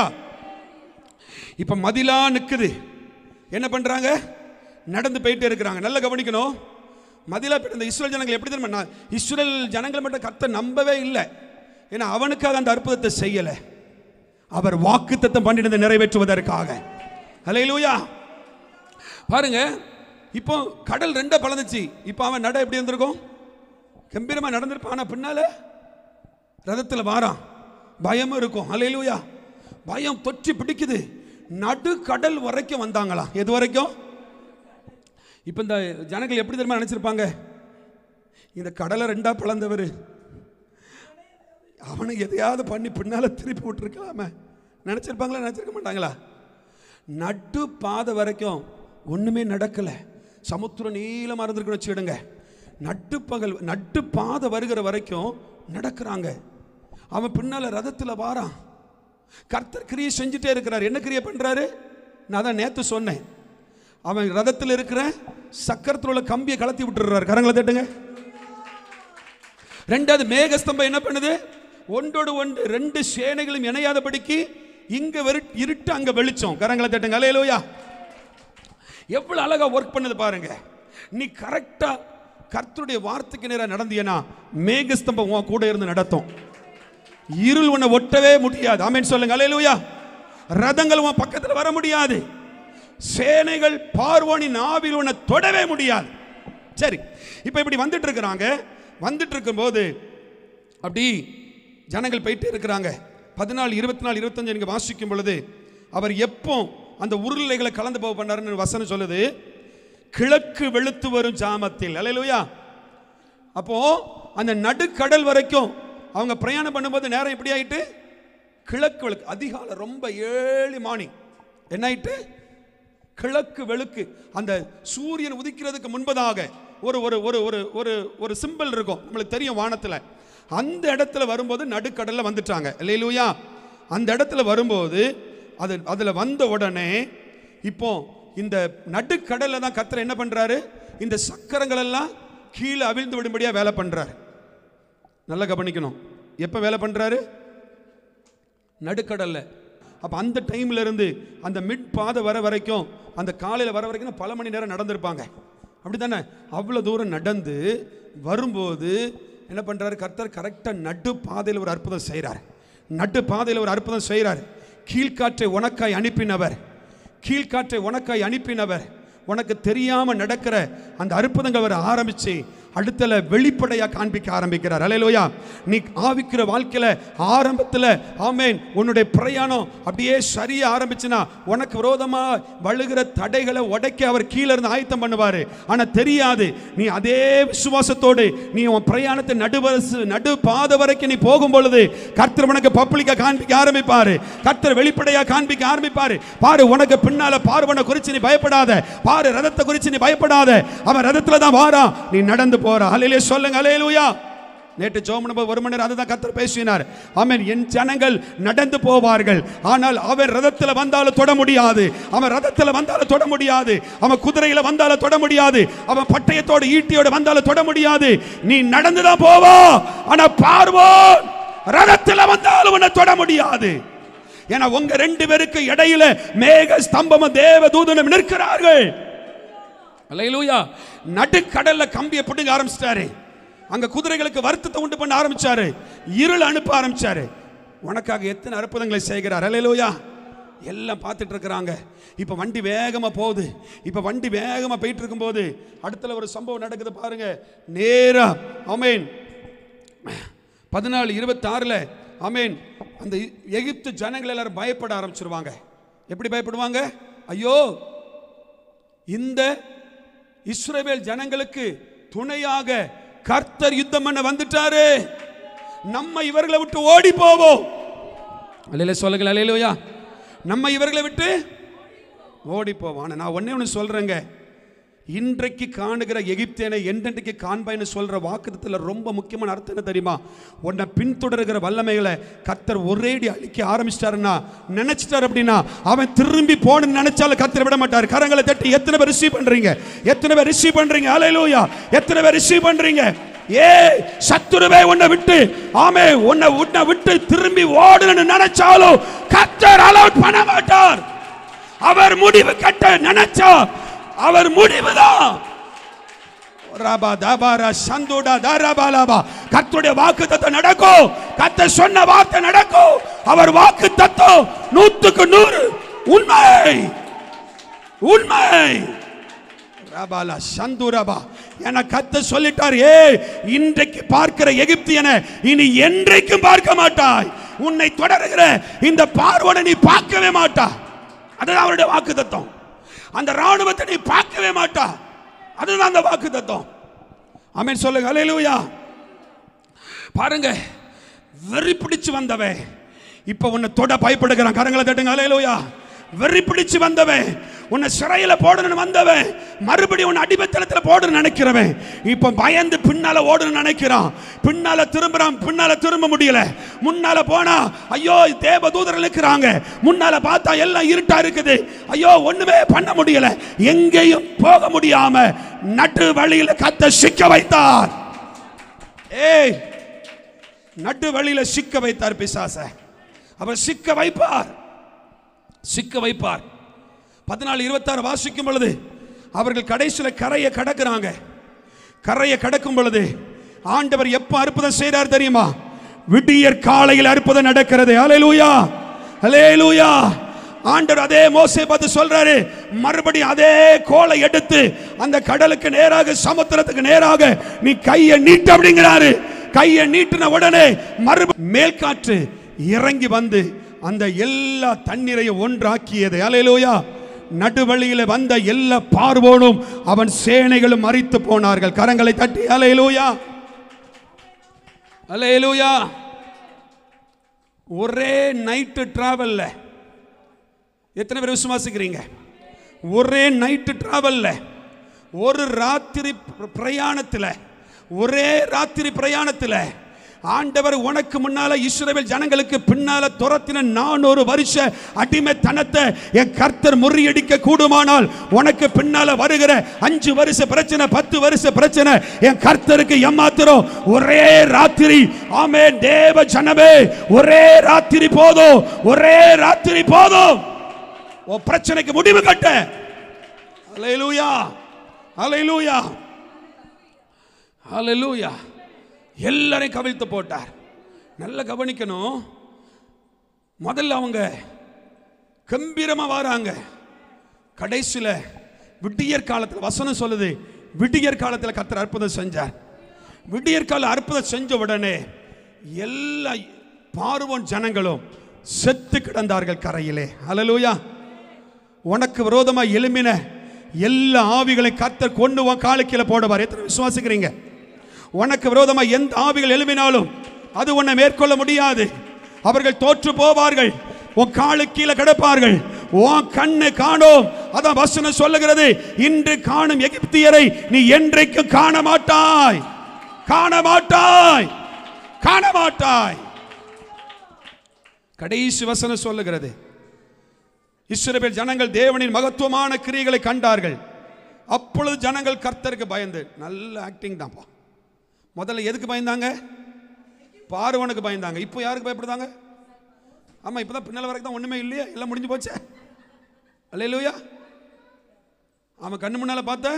இப்ப மதிலா நிக்குது என்ன பண்றாங்க நடந்து போயிட்டே இருக்கிறாங்க நல்லா கவனிக்கணும் மதிலா போயிட்டு இந்த இஸ்ரேல் ஜனங்கள் எப்படி தெரியுமா நான் இஸ்ரேல் ஜனங்களை மட்டும் கர்த்தர் நம்பவே இல்லை ஏன்னா அவனுக்காக அந்த அற்புதத்தை செய்யல அவர் வாக்குத்தத்தம் பண்ணினதை நிறைவேற்றுவதற்காக அல்லேலூயா பாருங்க இப்போ கடல் ரெண்டா பழந்துச்சு இப்போ அவன் நட எப்படி இருந்திருக்கும் கம்பீரமா நடந்திருப்பான் ஆனா பின்னால ரதத்துல வாரான் பயமும் இருக்கும் அலையிலூயா பயம் தொற்றி பிடிக்குது நடு கடல் வரைக்கும் வந்தாங்களாம் எது வரைக்கும் இப்போ இந்த ஜனங்கள் எப்படி தெரியுமா நினைச்சிருப்பாங்க இந்த கடலை ரெண்டா பிளந்தவர் அவனை எதையாவது பண்ணி பின்னால திருப்பி விட்டுருக்கலாமே நினைச்சிருப்பாங்களா நினைச்சிருக்க மாட்டாங்களா நட்டு பாதை வரைக்கும் ஒண்ணுமே நடக்கல சமுத்திரம் நீளமா இருந்திருக்குன்னு வச்சுக்கிடுங்க நட்டு பகல் நட்டு பாதை வருகிற வரைக்கும் நடக்கிறாங்க அவன் பின்னால ரதத்துல வாரான் கர்த்தர் கிரியை செஞ்சுட்டே இருக்கிறார் என்ன கிரியை பண்றாரு நான் தான் நேத்து சொன்னேன் அவன் ரதத்தில் இருக்கிற சக்கரத்தில் உள்ள கம்பியை கலத்தி விட்டுறாரு கரங்களை தட்டுங்க ரெண்டாவது மேகஸ்தம்பம் என்ன பண்ணுது ஒன்றோடு ஒன்று ரெண்டு சேனைகளும் இணையாதபடிக்கு இங்க வெறு இருட்டு அங்க வெளிச்சம் கரங்களை தட்டுங்க அலையலோயா எவ்வளவு அழகா ஒர்க் பண்ணுது பாருங்க நீ கரெக்டா கர்த்தருடைய வார்த்தைக்கு நேரா நடந்தியனா மேகஸ்தம்பம் உன் கூட இருந்து நடத்தும் இருள் உன்னை ஒட்டவே முடியாது ஆமென் சொல்லுங்க அலையலூயா ரதங்கள் உன் பக்கத்தில் வர முடியாது சேனைகள் பார்வோனின் ஆவில் உன்னை தொடவே முடியாது சரி இப்போ இப்படி வந்துட்டு இருக்கிறாங்க வந்துட்டு இருக்கும்போது அப்படி ஜனங்கள் போயிட்டே இருக்கிறாங்க பதினாலு இருபத்தி நாலு இருபத்தஞ்சு நீங்க வாசிக்கும் பொழுது அவர் எப்போ அந்த உருளைகளை கலந்து போக பண்ணாருன்னு வசனம் சொல்லுது கிழக்கு வெளுத்து வரும் ஜாமத்தில் அலையலூயா அப்போ அந்த நடுக்கடல் வரைக்கும் அவங்க பிரயாணம் பண்ணும்போது நேரம் எப்படி ஆயிட்டு கிழக்கு வெளுக்கு அதிகாலை ரொம்ப ஏழு மார்னிங் என்ன ஆயிட்டு கிழக்கு வெளுக்கு அந்த சூரியன் உதிக்கிறதுக்கு முன்பதாக ஒரு ஒரு ஒரு ஒரு ஒரு ஒரு சிம்பிள் இருக்கும் நம்மளுக்கு தெரியும் வானத்தில் அந்த இடத்துல வரும்போது நடுக்கடல்ல வந்துட்டாங்க இல்லையிலூயா அந்த இடத்துல வரும்போது அது அதில் வந்த உடனே இப்போ இந்த நடுக்கடல்ல தான் கத்தர் என்ன பண்றாரு இந்த சக்கரங்கள் எல்லாம் கீழே அவிழ்ந்து விடும்படியா வேலை பண்றாரு நல்லா கவனிக்கணும் எப்போ வேலை பண்றாரு நடுக்கடல்ல அப்போ அந்த டைம்ல இருந்து அந்த மிட் பாதை வர வரைக்கும் அந்த காலையில் வர வரைக்கும் பல மணி நேரம் நடந்திருப்பாங்க அப்படி தானே அவ்வளோ தூரம் நடந்து வரும்போது என்ன பண்ணுறாரு கர்த்தர் கரெக்டாக நடு பாதையில் ஒரு அற்புதம் செய்கிறார் நடு பாதையில் ஒரு அற்புதம் செய்கிறார் கீழ்காற்றை உனக்காய் அனுப்பினவர் கீழ்காற்றை உனக்காய் அனுப்பினவர் உனக்கு தெரியாம நடக்கிற அந்த அற்புதங்கள் வர ஆரம்பிச்சு அடுத்தல வெளிப்படையா காண்பிக்க ஆரம்பிக்கிறார் அலையலோயா நீ ஆவிக்கிற வாழ்க்கையில ஆரம்பத்துல ஆமென் உன்னுடைய பிரயாணம் அப்படியே சரியா ஆரம்பிச்சுனா உனக்கு விரோதமா வழுகிற தடைகளை உடைக்க அவர் கீழே இருந்து ஆயத்தம் பண்ணுவாரு ஆனா தெரியாது நீ அதே விசுவாசத்தோடு நீ உன் பிரயாணத்தை நடுவரசு நடு பாதை வரைக்கும் நீ போகும் பொழுது கர்த்தர் உனக்கு பப்ளிக்கா காண்பிக்க ஆரம்பிப்பாரு கர்த்தர் வெளிப்படையா காண்பிக்க ஆரம்பிப்பாரு பாரு உனக்கு பின்னால பார்வனை குறித்து நீ பயப்படாத பாரு ரதத்தை குறித்து நீ பயப்படாத அவன் ரதத்துல தான் வாரான் நீ நடந்து போற அலையிலே சொல்லுங்க அலையலூயா நேற்று ஜோமன ஒரு மணி நேரம் அதுதான் கர்த்தர் பேசினார் ஆமென் என் ஜனங்கள் நடந்து போவார்கள் ஆனால் அவன் ரதத்துல வந்தாலும் தொட முடியாது அவன் ரதத்துல வந்தாலும் தொட முடியாது அவன் குதிரையில வந்தாலும் தொட முடியாது அவன் பட்டயத்தோட ஈட்டியோட வந்தாலும் தொட முடியாது நீ நடந்துதான் போவா ஆனா பார்வோன் ரதத்துல வந்தாலும் உன்னை தொட முடியாது ஏன்னா உங்க ரெண்டு பேருக்கு இடையில மேக ஸ்தம்பமும் தேவ தூதனும் நிற்கிறார்கள் அல்லேலூயா நடுக்கடல்ல கம்பியை பிடுங்க ஆரம்பிச்சிட்டாரு அங்க குதிரைகளுக்கு வருத்தத்தை உண்டு பண்ண ஆரம்பிச்சாரு இருள் அனுப்ப ஆரம்பிச்சாரு உனக்காக எத்தனை அற்புதங்களை செய்கிறார் அல்லேலூயா எல்லாம் பார்த்துட்டு இருக்கிறாங்க இப்போ வண்டி வேகமாக போகுது இப்போ வண்டி வேகமாக போயிட்டு இருக்கும்போது அடுத்துல ஒரு சம்பவம் நடக்குது பாருங்க நேரா அமேன் பதினாலு இருபத்தாறில் அமேன் அந்த எகிப்து ஜனங்கள் எல்லாரும் பயப்பட ஆரம்பிச்சிருவாங்க எப்படி பயப்படுவாங்க ஐயோ இந்த இஸ்ரவேல் ஜனங்களுக்கு துணையாக கர்த்தர் யுத்தம் பண்ண வந்துட்டாரு நம்ம இவர்களை விட்டு ஓடி போவோம் அல்லையில சொல்லுங்கள் அல்லையிலோயா நம்ம இவர்களை விட்டு ஓடி போவோம் ஆனா நான் ஒண்ணே ஒன்று சொல்றேங்க இன்றைக்கு காணுகிற எகிப்தியனை என்றென்றைக்கு காண்பாய்னு சொல்ற வாக்குத்தத்தில் ரொம்ப முக்கியமான அர்த்தம் என்ன தெரியுமா உன்னை பின்தொடர்கிற வல்லமைகளை கர்த்தர் ஒரேடி அழிக்க ஆரம்பிச்சிட்டாருன்னா நினைச்சிட்டார் அப்படின்னா அவன் திரும்பி போகணும்னு நினைச்சாலும் கர்த்தர் விட மாட்டார் கரங்களை தட்டி எத்தனை பேர் ரிசீவ் பண்றீங்க எத்தனை பேர் ரிசீவ் பண்றீங்க அலையிலூயா எத்தனை பேர் ரிசீவ் பண்றீங்க ஏ சத்துருவே உன்னை விட்டு ஆமே உன்னை உன்னை விட்டு திரும்பி ஓடணும்னு நினைச்சாலும் கர்த்தர் அலவுட் பண்ண மாட்டார் அவர் முடிவு கட்ட நினைச்சா அவர் முடிவுதான் ரபா தபாரா சந்துடா தரபாலாபா கர்த்தருடைய வாக்கு தத்துவம் நடக்கும் கத்த சொன்ன வார்த்தை நடக்கும் அவர் வாக்கு தத்துவம் நூத்துக்கு நூறு உண்மை உண்மை ரபாலா சந்துரபா என கத்த சொல்லிட்டார் ஏ இன்றைக்கு பார்க்கிற எகிப்தியனை இனி என்றைக்கும் பார்க்க மாட்டாய் உன்னை தொடருகிற இந்த பார்வனை நீ பார்க்கவே மாட்டா அதுதான் அவருடைய வாக்கு தத்துவம் அந்த ராணுவத்தை நீ பார்க்கவே மாட்டா அதுதான் அந்த வாக்கு தத்துவம் ஆமென் சொல்லுங்க ஹalleluya பாருங்க வெறி பிடிச்சு வந்தவன் இப்ப உன்னை தொட பயப்படுகிறான் கரங்களை தட்டுங்க ஹalleluya வெறி பிடிச்சு வந்தவன் உன்னை சிறையில போடணும்னு வந்தவன் மறுபடியும் உன்னை அடிமைத்தனத்துல போடணும்னு நினைக்கிறவன் இப்ப பயந்து பின்னால ஓடணும்னு நினைக்கிறான் பின்னால திரும்புறான் பின்னால திரும்ப முடியல முன்னால போனா ஐயோ தேவ தூதர்கள் இருக்கிறாங்க முன்னால பார்த்தா எல்லாம் இருட்டா இருக்குது ஐயோ ஒண்ணுமே பண்ண முடியல எங்கேயும் போக முடியாம நட்டு வழியில கத்த சிக்க வைத்தார் ஏய் நட்டு வழியில சிக்க வைத்தார் பிசாச அவர் சிக்க வைப்பார் சிக்க வைப்பார் பதினாலு இருபத்தாறு வாசிக்கும் பொழுது அவர்கள் கடைசியில் கரையை கடக்குறாங்க கரையை கடக்கும் பொழுது ஆண்டவர் எப்ப அற்புதம் செய்றார் தெரியுமா விடியற் காலையில் அற்புதம் நடக்கிறது அலையலூயா அலையலூயா ஆண்டவர் அதே மோசே பார்த்து சொல்றாரு மறுபடியும் அதே கோலை எடுத்து அந்த கடலுக்கு நேராக சமுத்திரத்துக்கு நேராக நீ கையை நீட்டு அப்படிங்கிறாரு கையை நீட்டின உடனே மறுப மேல்காற்று இறங்கி வந்து அந்த எல்லா தண்ணீரையும் ஒன்றாக்கியது அலையலூயா நடுவழியில வந்த எல்லா பார்வோனும் அவன் சேனைகளும் மறித்து போனார்கள் கரங்களை தட்டி அலையலூயா அலையலூயா ஒரே நைட்டு டிராவல்ல எத்தனை பேர் விசுவாசிக்கிறீங்க ஒரே நைட்டு டிராவல்ல ஒரு ராத்திரி பிரயாணத்தில் ஒரே ராத்திரி பிரயாணத்தில் ஆண்டவர் உனக்கு முன்னால இஸ்ரவேல் ஜனங்களுக்கு பின்னால துரத்தின நானூறு வருஷ அடிமைத்தனத்தை என் கர்த்தர் முறியடிக்க கூடுமானால் உனக்கு பின்னால வருகிற அஞ்சு வருஷ பிரச்சனை பத்து வருஷ பிரச்சனை என் கர்த்தருக்கு ஏமாத்திரம் ஒரே ராத்திரி ஆமே தேவ ஜனமே ஒரே ராத்திரி போதும் ஒரே ராத்திரி போதும் உன் பிரச்சனைக்கு முடிவு கட்ட அலையலூயா அலையலூயா அலையலூயா எல்லாரையும் கவிழ்த்து போட்டார் நல்லா கவனிக்கணும் முதல்ல அவங்க கம்பீரமா வராங்க கடைசியில் விட்டியற் காலத்தில் வசனம் சொல்லுது விடியற் காலத்தில் கத்தர் அற்புதம் செஞ்சார் விடியற்கால அற்புதம் செஞ்ச உடனே எல்லா பார்வோன் ஜனங்களும் செத்து கிடந்தார்கள் கரையிலே ஹalleluya உனக்கு விரோதமா எழும்பின எல்லா ஆவிகளை கர்த்தர் கொண்டு உன் காலுக்கீழ போடுவார் எத்தனை விசுவாசிக்கிறீங்க உனக்கு விரோதமா எந்த ஆவிகள் எழும்பினாலும் அது உன்னை மேற்கொள்ள முடியாது அவர்கள் தோற்று போவார்கள் உன் காலு கீழே கிடப்பார்கள் உன் கண்ணு காணோம் அதான் வசனம் சொல்லுகிறது இன்று காணும் எகிப்தியரை நீ என்றைக்கு காண மாட்டாய் காண மாட்டாய் காண மாட்டாய் கடைசி வசனம் சொல்லுகிறது இஸ்ரவேல் ஜனங்கள் தேவனின் மகத்துவமான கிரியைகளை கண்டார்கள் அப்பொழுது ஜனங்கள் கர்த்தருக்கு பயந்து நல்ல ஆக்டிங் தான்ப்பா முதல்ல எதுக்கு பயந்தாங்க பார்வனுக்கு பயந்தாங்க இப்போ யாருக்கு பயப்படுதாங்க ஆமா இப்பதான் பின்னால வரைக்கும் தான் ஒண்ணுமே இல்லையா எல்லாம் முடிஞ்சு போச்சே அல்லையா அவன் கண்ணு முன்னால பார்த்த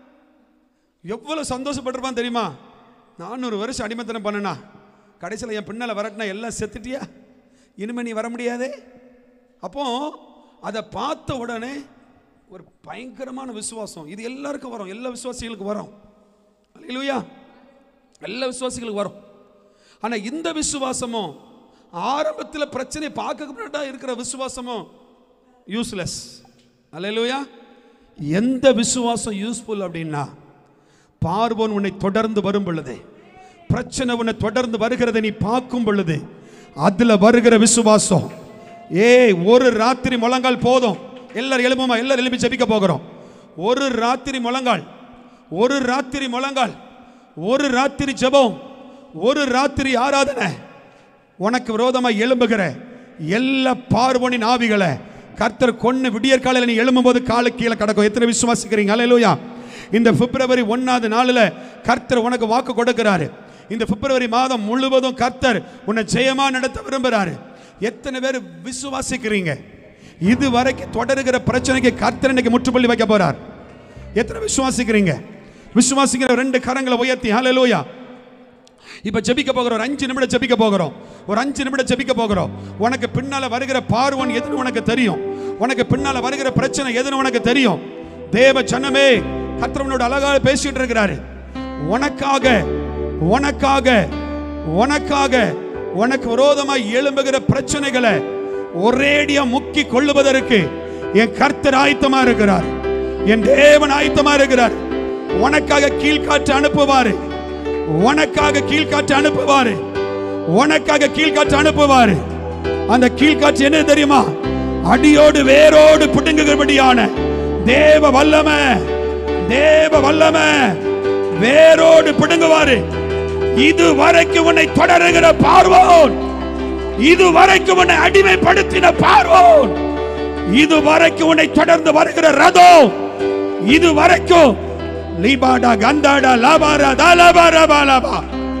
எவ்வளவு சந்தோஷப்பட்டிருப்பான் தெரியுமா நானூறு வருஷம் அடிமைத்தனம் பண்ணனா கடைசியில் என் பின்னால வரட்டினா எல்லாம் செத்துட்டியா இனிமே நீ வர முடியாதே அப்போ அதை பார்த்த உடனே ஒரு பயங்கரமான விசுவாசம் இது எல்லாருக்கும் வரும் எல்லா விசுவாசிகளுக்கும் வரும் அல்லையா எல்லா விசுவாசிகளுக்கும் வரும் ஆனா இந்த விசுவாசமும் ஆரம்பத்தில் பிரச்சனை பார்க்க இருக்கிற விசுவாசமும் யூஸ்லெஸ் அல்லையா எந்த விசுவாசம் யூஸ்ஃபுல் அப்படின்னா பார்வோன் உன்னை தொடர்ந்து வரும் பொழுது பிரச்சனை உன்னை தொடர்ந்து வருகிறதை நீ பார்க்கும் பொழுது அதுல வருகிற விசுவாசம் ஏய் ஒரு ராத்திரி முழங்கால் போதும் எல்லாரும் எழுப்புமா எல்லாரும் எழுப்பி ஜெபிக்க போகிறோம் ஒரு ராத்திரி முழங்கால் ஒரு ராத்திரி முழங்கால் ஒரு ராத்திரி ஜெபம் ஒரு ராத்திரி ஆராதனை உனக்கு விரோதமாக எழும்புகிற எல்லா பார்வனின் ஆவிகளை கர்த்தர் கொன்னு விடியற் காலையில் நீ எழும்பும்போது காலு கீழே கிடக்கும் எத்தனை விசுவாசிக்கிறீங்க அல்லேலூயா இந்த பிப்ரவரி ஒன்னாவது நாளில் கர்த்தர் உனக்கு வாக்கு கொடுக்கிறாரு இந்த பிப்ரவரி மாதம் முழுவதும் கர்த்தர் உன்னை ஜெயமா நடத்த விரும்புகிறாரு எத்தனை பேர் விசுவாசிக்கிறீங்க இது வரைக்கும் தொடருகிற பிரச்சனைக்கு கர்த்தர் இன்னைக்கு முற்றுப்புள்ளி வைக்க போறார் எத்தனை விசுவாசிக்கிறீங்க விசுவாசிக்கிற ரெண்டு கரங்களை உயர்த்தி ஹalleluya இப்ப ஜெபிக்க போகிறோம் ஒரு அஞ்சு நிமிடம் ஜெபிக்க போகிறோம் ஒரு அஞ்சு நிமிடம் ஜெபிக்க போகிறோம் உனக்கு பின்னால வருகிற பார்வன் எதுன்னு உனக்கு தெரியும் உனக்கு பின்னால வருகிற பிரச்சனை எதுன்னு உனக்கு தெரியும் தேவ ஜனமே கர்த்தரவனோட அழகாக பேசிட்டு இருக்கிறாரு உனக்காக உனக்காக உனக்காக உனக்கு விரோதமாய் எழும்புகிற பிரச்சனைகளை ஒரேடியா முக்கி கொள்ளுவதற்கு என் கர்த்தர் ஆயத்தமா இருக்கிறார் என் தேவன் ஆயத்தமா இருக்கிறார் உனக்காக கீழ்காற்று அனுப்புவாரு உனக்காக கீழ்காற்று அனுப்புவாரு உனக்காக கீழ்காற்று அனுப்புவாரு அந்த கீழ்காற்று என்ன தெரியுமா அடியோடு வேரோடு பிடுங்குகிறபடியான தேவ வல்லமை தேவ வல்லமை வேரோடு பிடுங்குவாரு இது வரைக்கும் உன்னை தொடருகிற பார்வோன் இது வரைக்கும் உன்னை அடிமைப்படுத்தின பார்வோன் இது வரைக்கும் உன்னை தொடர்ந்து வருகிற ரதம் இது வரைக்கும் லீபாடா கந்தாடா லாபாரா தாலாபா ராபா லாபா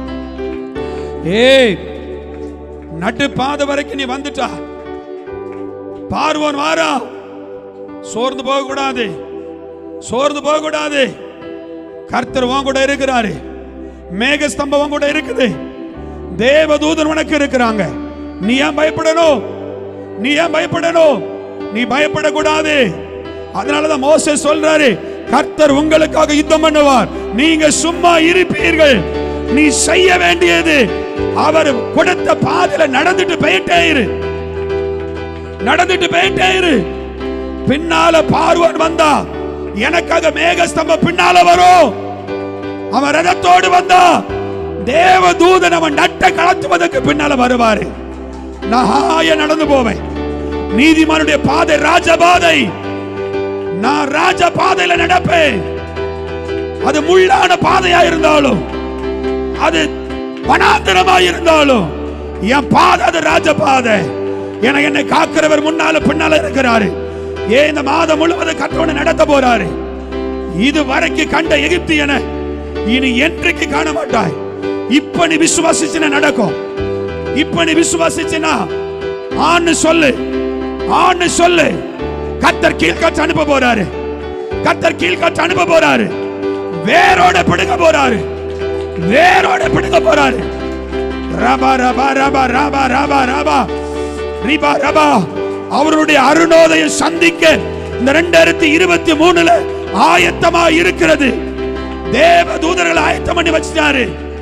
ஏய் நட்டு பாத வரைக்கும் நீ வந்துட்டா பார்வோன் வாரா சோர்ந்து போக கூடாது சோர்ந்து போக கூடாது கர்த்தர் உன் கூட இருக்கிறாரு மேக ஸ்தம்பம் கூட இருக்குது தேவதூதன் உனக்கு இருக்கிறாங்க நீ ஏன் பயப்படணும் நீ ஏன் பயப்படணும் நீ பயப்படக்கூடாது அதனாலதான் மோசே சொல்றாரு கர்த்தர் உங்களுக்காக யுத்தம் பண்ணுவார் நீங்க சும்மா இருப்பீர்கள் நீ செய்ய வேண்டியது அவர் கொடுத்த பாதையில நடந்துட்டு போயிட்டே இரு நடந்துட்டு போயிட்டே இரு பின்னால பார்வன் வந்தா எனக்காக மேகஸ்தம்பம் பின்னால வரும் அவன் ரதத்தோடு வந்தா தேவ தூதன் அவன் நட்ட கலத்துவதற்கு பின்னால வருவாரு நகாய நடந்து போவேன் நீதிமானுடைய பாதை ராஜபாதை நான் ராஜ பாதையில நடப்பேன் அது முள்ளான பாதையா இருந்தாலும் அது வனாந்தரமா இருந்தாலும் என் பாதை அது ராஜ பாதை என என்னை காக்கிறவர் முன்னால பின்னால இருக்கிறாரு ஏன் இந்த மாதம் முழுவதும் கத்தவனை நடத்த போறாரு இது வரைக்கும் கண்ட எகிப்தியன இனி என்றைக்கு காண மாட்டாய் இப்ப நீ விசுவாசிச்சுன நடக்கும் இப்ப நீ விசுவாசிச்சுனா ஆன்னு சொல்லு ஆன்னு சொல்லு கத்தர் கீழ்காற்று அனுப்ப போறாரு கத்தர் கீழ்காற்று அனுப்ப போறாரு வேரோட பிடுங்க போறாரு வேரோட பிடுங்க போறாரு ரபா ரபா ரபா ரபா ரபா ரபா ரிபா ரபா அவருடைய அருணோதயம் சந்திக்க இந்த ரெண்டாயிரத்தி இருபத்தி மூணுல ஆயத்தமா இருக்கிறது தேவ தூதர்கள் ஆயத்தம் பண்ணி வச்சிட்டாரு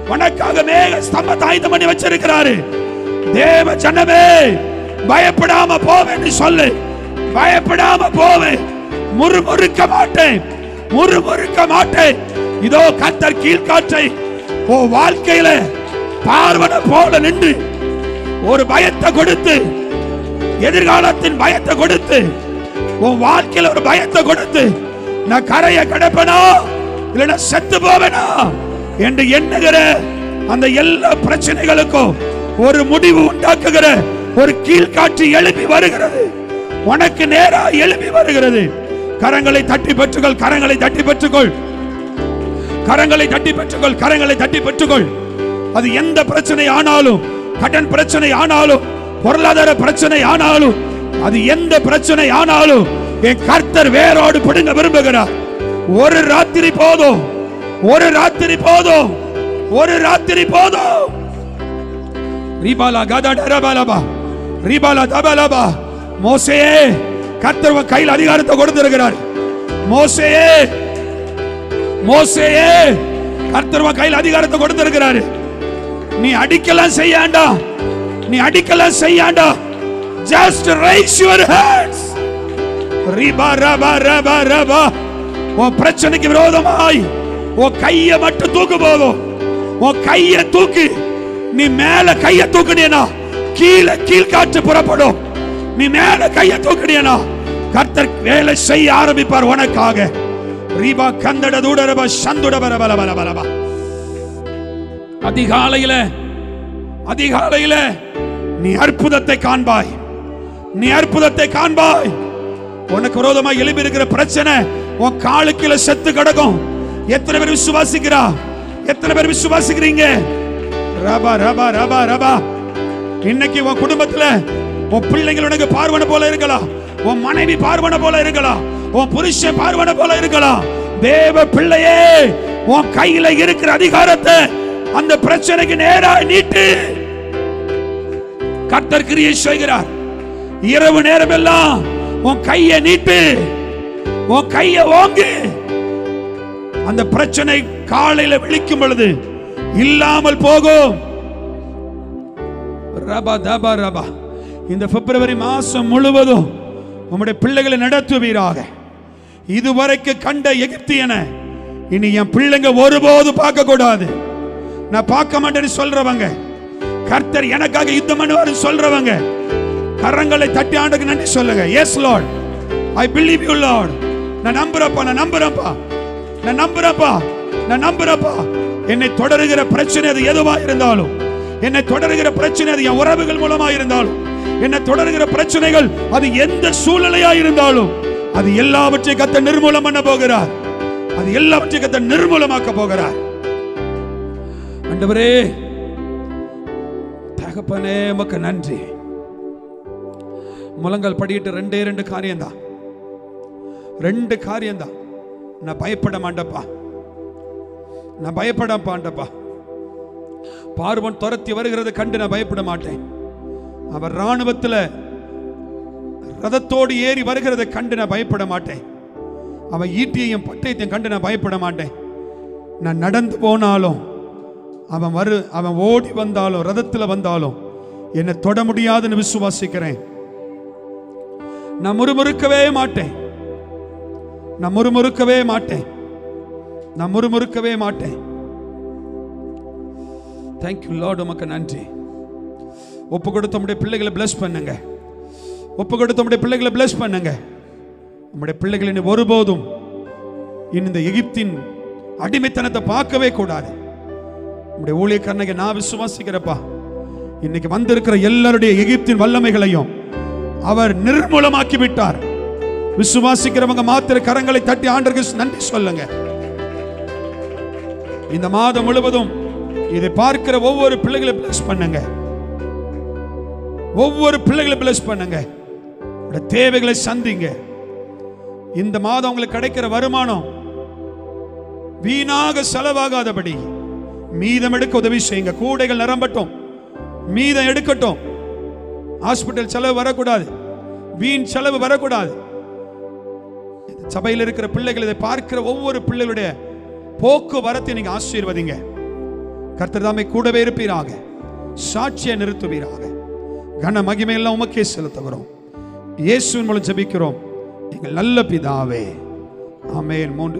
உனக்காக மேக ஸ்தம்பத்தை ஆயுதம் பண்ணி வச்சிருக்கிறாரு தேவ ஜனமே பயப்படாம போவேன்னு சொல்லு பயப்படாம போவேன் முறுமுறுக்க மாட்டேன் முறுமுறுக்க மாட்டேன் இதோ கத்தர் கீழ்காற்றை ஓ வாழ்க்கையில பார்வன போல நின்று ஒரு பயத்தை கொடுத்து எதிர்காலத்தின் பயத்தை கொடுத்து உன் வாழ்க்கையில ஒரு பயத்தை கொடுத்து நான் கரையை கடப்பனா இல்லைன்னா செத்து போவேனா என்று எண்ணுகிற அந்த எல்லா பிரச்சனைகளுக்கும் ஒரு முடிவு உண்டாக்குகிற ஒரு கீழ்காட்சி எழுப்பி வருகிறது உனக்கு நேரா எழுப்பி வருகிறது கரங்களை தட்டி பெற்றுக்கொள் கரங்களை தட்டி பெற்றுக்கொள் கரங்களை தட்டி பெற்றுக்கொள் கரங்களை தட்டி பெற்றுக்கொள் அது எந்த பிரச்சனை ஆனாலும் கடன் பிரச்சனை ஆனாலும் பொருளாதார பிரச்சனை ஆனாலும் அது எந்த பிரச்சனை ஆனாலும் என் கர்த்தர் வேரோடு பிடுங்க விரும்புகிறார் ஒரு ராத்திரி போதும் ஒரு ராத்திரி போதும் ஒரு ராத்திரி போதும் ரீபாலா கதா டரபாலபா ரீபாலா தபலபா மோசேயே கர்த்தர் உன் கையில் அதிகாரத்தை கொடுத்திருக்கிறார் மோசேயே மோசேயே கர்த்தர் உன் கையில் அதிகாரத்தை கொடுத்திருக்கிறாரு நீ அடிக்கலாம் செய்யாண்டா நீ அடிக்கலாம் செய்யாண்டா ஜஸ்ட் ரைஸ் யுவர் ஹேண்ட்ஸ் ரிபா ரபா ரபா ரபா உன் பிரச்சனைக்கு விரோதமாய் உன் கையை மட்டும் தூக்கு போதும் உன் கையை தூக்கி நீ மேல கையை தூக்குனியனா கீழே கீழ்காற்று புறப்படும் நீ மேல கையை தூக்குனியனா கர்த்தர் வேலை செய்ய ஆரம்பிப்பார் உனக்காக ரீபா கந்தட தூடரபா சந்துட பர பல பல பலபா அதிகாலையில அதிகாலையில நீ அற்புதத்தை காண்பாய் நீ அற்புதத்தை காண்பாய் உனக்கு விரோதமா எழுப்பி இருக்கிற பிரச்சனை உன் காலுக்குள்ள செத்து கிடக்கும் எத்தனை பேர் விசுவாசிக்கிறா எத்தனை பேர் விசுவாசிக்கிறீங்க ரபா ரபா ரபா ரபா இன்னைக்கு உன் குடும்பத்துல உன் பிள்ளைகள் உனக்கு பார்வன போல இருக்கலாம் உன் மனைவி பார்வன போல இருக்கலாம் உன் புருஷன் பார்வன போல இருக்கலாம் தேவ பிள்ளையே உன் கையில இருக்கிற அதிகாரத்தை அந்த பிரச்சனைக்கு நேரா நீட்டு கர்த்தர் கிரியை செய்கிறார் இரவு நேரம் எல்லாம் உன் கையை நீட்டு உன் கையை ஓங்கு அந்த பிரச்சனை காலையில விழிக்கும் பொழுது இல்லாமல் போகும் ரபா தபா ரபா இந்த பிப்ரவரி மாசம் முழுவதும் உம்முடைய பிள்ளைகளை நடத்துவீராக இதுவரைக்கு கண்ட எகிப்தியனை இனி என் பிள்ளைங்க ஒருபோது பார்க்க கூடாது நான் பார்க்க மாட்டேன்னு சொல்றவங்க கர்த்தர் எனக்காக யுத்தம் பண்ணுவாரு சொல்றவங்க கரங்களை தட்டி ஆண்டுக்கு நன்றி சொல்லுங்க yes lord I believe you lord நான் நம்புறப்பா நான் நம்புறப்பா நான் நம்புறப்பா நான் நம்புறப்பா என்னை தொடருகிற பிரச்சனை அது எதுவா இருந்தாலும் என்னை தொடருகிற பிரச்சனை அது என் உறவுகள் மூலமா இருந்தாலும் என்னை தொடருகிற பிரச்சனைகள் அது எந்த சூழ்நிலையா இருந்தாலும் அது எல்லாவற்றையும் கத்த நிர்மூலம் பண்ண போகிறார் அது எல்லாவற்றையும் கத்த நிர்மூலமாக்க போகிறார் ஆண்டவரே தகப்பனே மக்க நன்றி முழங்கால் படியிட்டு ரெண்டே ரெண்டு காரியம்தான் ரெண்டு காரியம்தான் நான் பயப்பட மாட்டேப்பா நான் பயப்பட மாட்டேப்பா பார்வன் துரத்தி வருகிறது கண்டு நான் பயப்பட மாட்டேன் அவர் ராணுவத்தில் ரதத்தோடு ஏறி வருகிறதை கண்டு நான் பயப்பட மாட்டேன் அவன் ஈட்டியையும் பட்டயத்தையும் கண்டு நான் பயப்பட மாட்டேன் நான் நடந்து போனாலும் அவன் வரு அவன் ஓடி வந்தாலும் ரதத்தில் வந்தாலும் என்னை தொட முடியாதுன்னு விசுவாசிக்கிறேன் நான் முறுமுறுக்கவே மாட்டேன் நான் முறுமுறுக்கவே மாட்டேன் நான் முறுமுறுக்கவே மாட்டேன் தேங்க்யூ லார்ட் உமக்கு நன்றி ஒப்பு கொடுத்த உடைய பிள்ளைகளை பிளஸ் பண்ணுங்க ஒப்பு கொடுத்த உடைய பிள்ளைகளை பிளஸ் பண்ணுங்க உம்முடைய பிள்ளைகள் இனி ஒருபோதும் இனி இந்த எகிப்தின் அடிமைத்தனத்தை பார்க்கவே கூடாது உம்முடைய ஊழியக்காரனுக்கு நான் விசுவாசிக்கிறப்பா இன்னைக்கு வந்திருக்கிற எல்லாருடைய எகிப்தின் வல்லமைகளையும் அவர் நிர்மூலமாக்கி விட்டார் விசுவாசிக்கிறவங்க மாத்திர கரங்களை தட்டி ஆண்டருக்கு நன்றி சொல்லுங்க இந்த மாதம் முழுவதும் இதை பார்க்கிற ஒவ்வொரு பிள்ளைகளை பிளஸ் பண்ணுங்க ஒவ்வொரு பிள்ளைகளை பிளஸ் பண்ணுங்க உங்களுடைய தேவைகளை சந்திங்க இந்த மாதம் உங்களுக்கு கிடைக்கிற வருமானம் வீணாக செலவாகாதபடி மீதம் எடுக்க உதவி செய்யுங்க கூடைகள் நிரம்பட்டும் மீதம் எடுக்கட்டும் ஹாஸ்பிட்டல் செலவு வரக்கூடாது வீண் செலவு வரக்கூடாது இந்த சபையில் இருக்கிற பிள்ளைகள் இதை பார்க்கிற ஒவ்வொரு பிள்ளைகளுடைய போக்குவரத்தை நீங்க ஆசீர்வதிங்க கர்த்தர் தாமே கூடவே இருப்பீராக சாட்சியை நிறுத்துவீராக கன மகிமையெல்லாம் உமக்கே செலுத்துகிறோம் இயேசுவின் மூலம் ஜெபிக்கிறோம் எங்கள் நல்ல பிதாவே ஆமென் மூன்று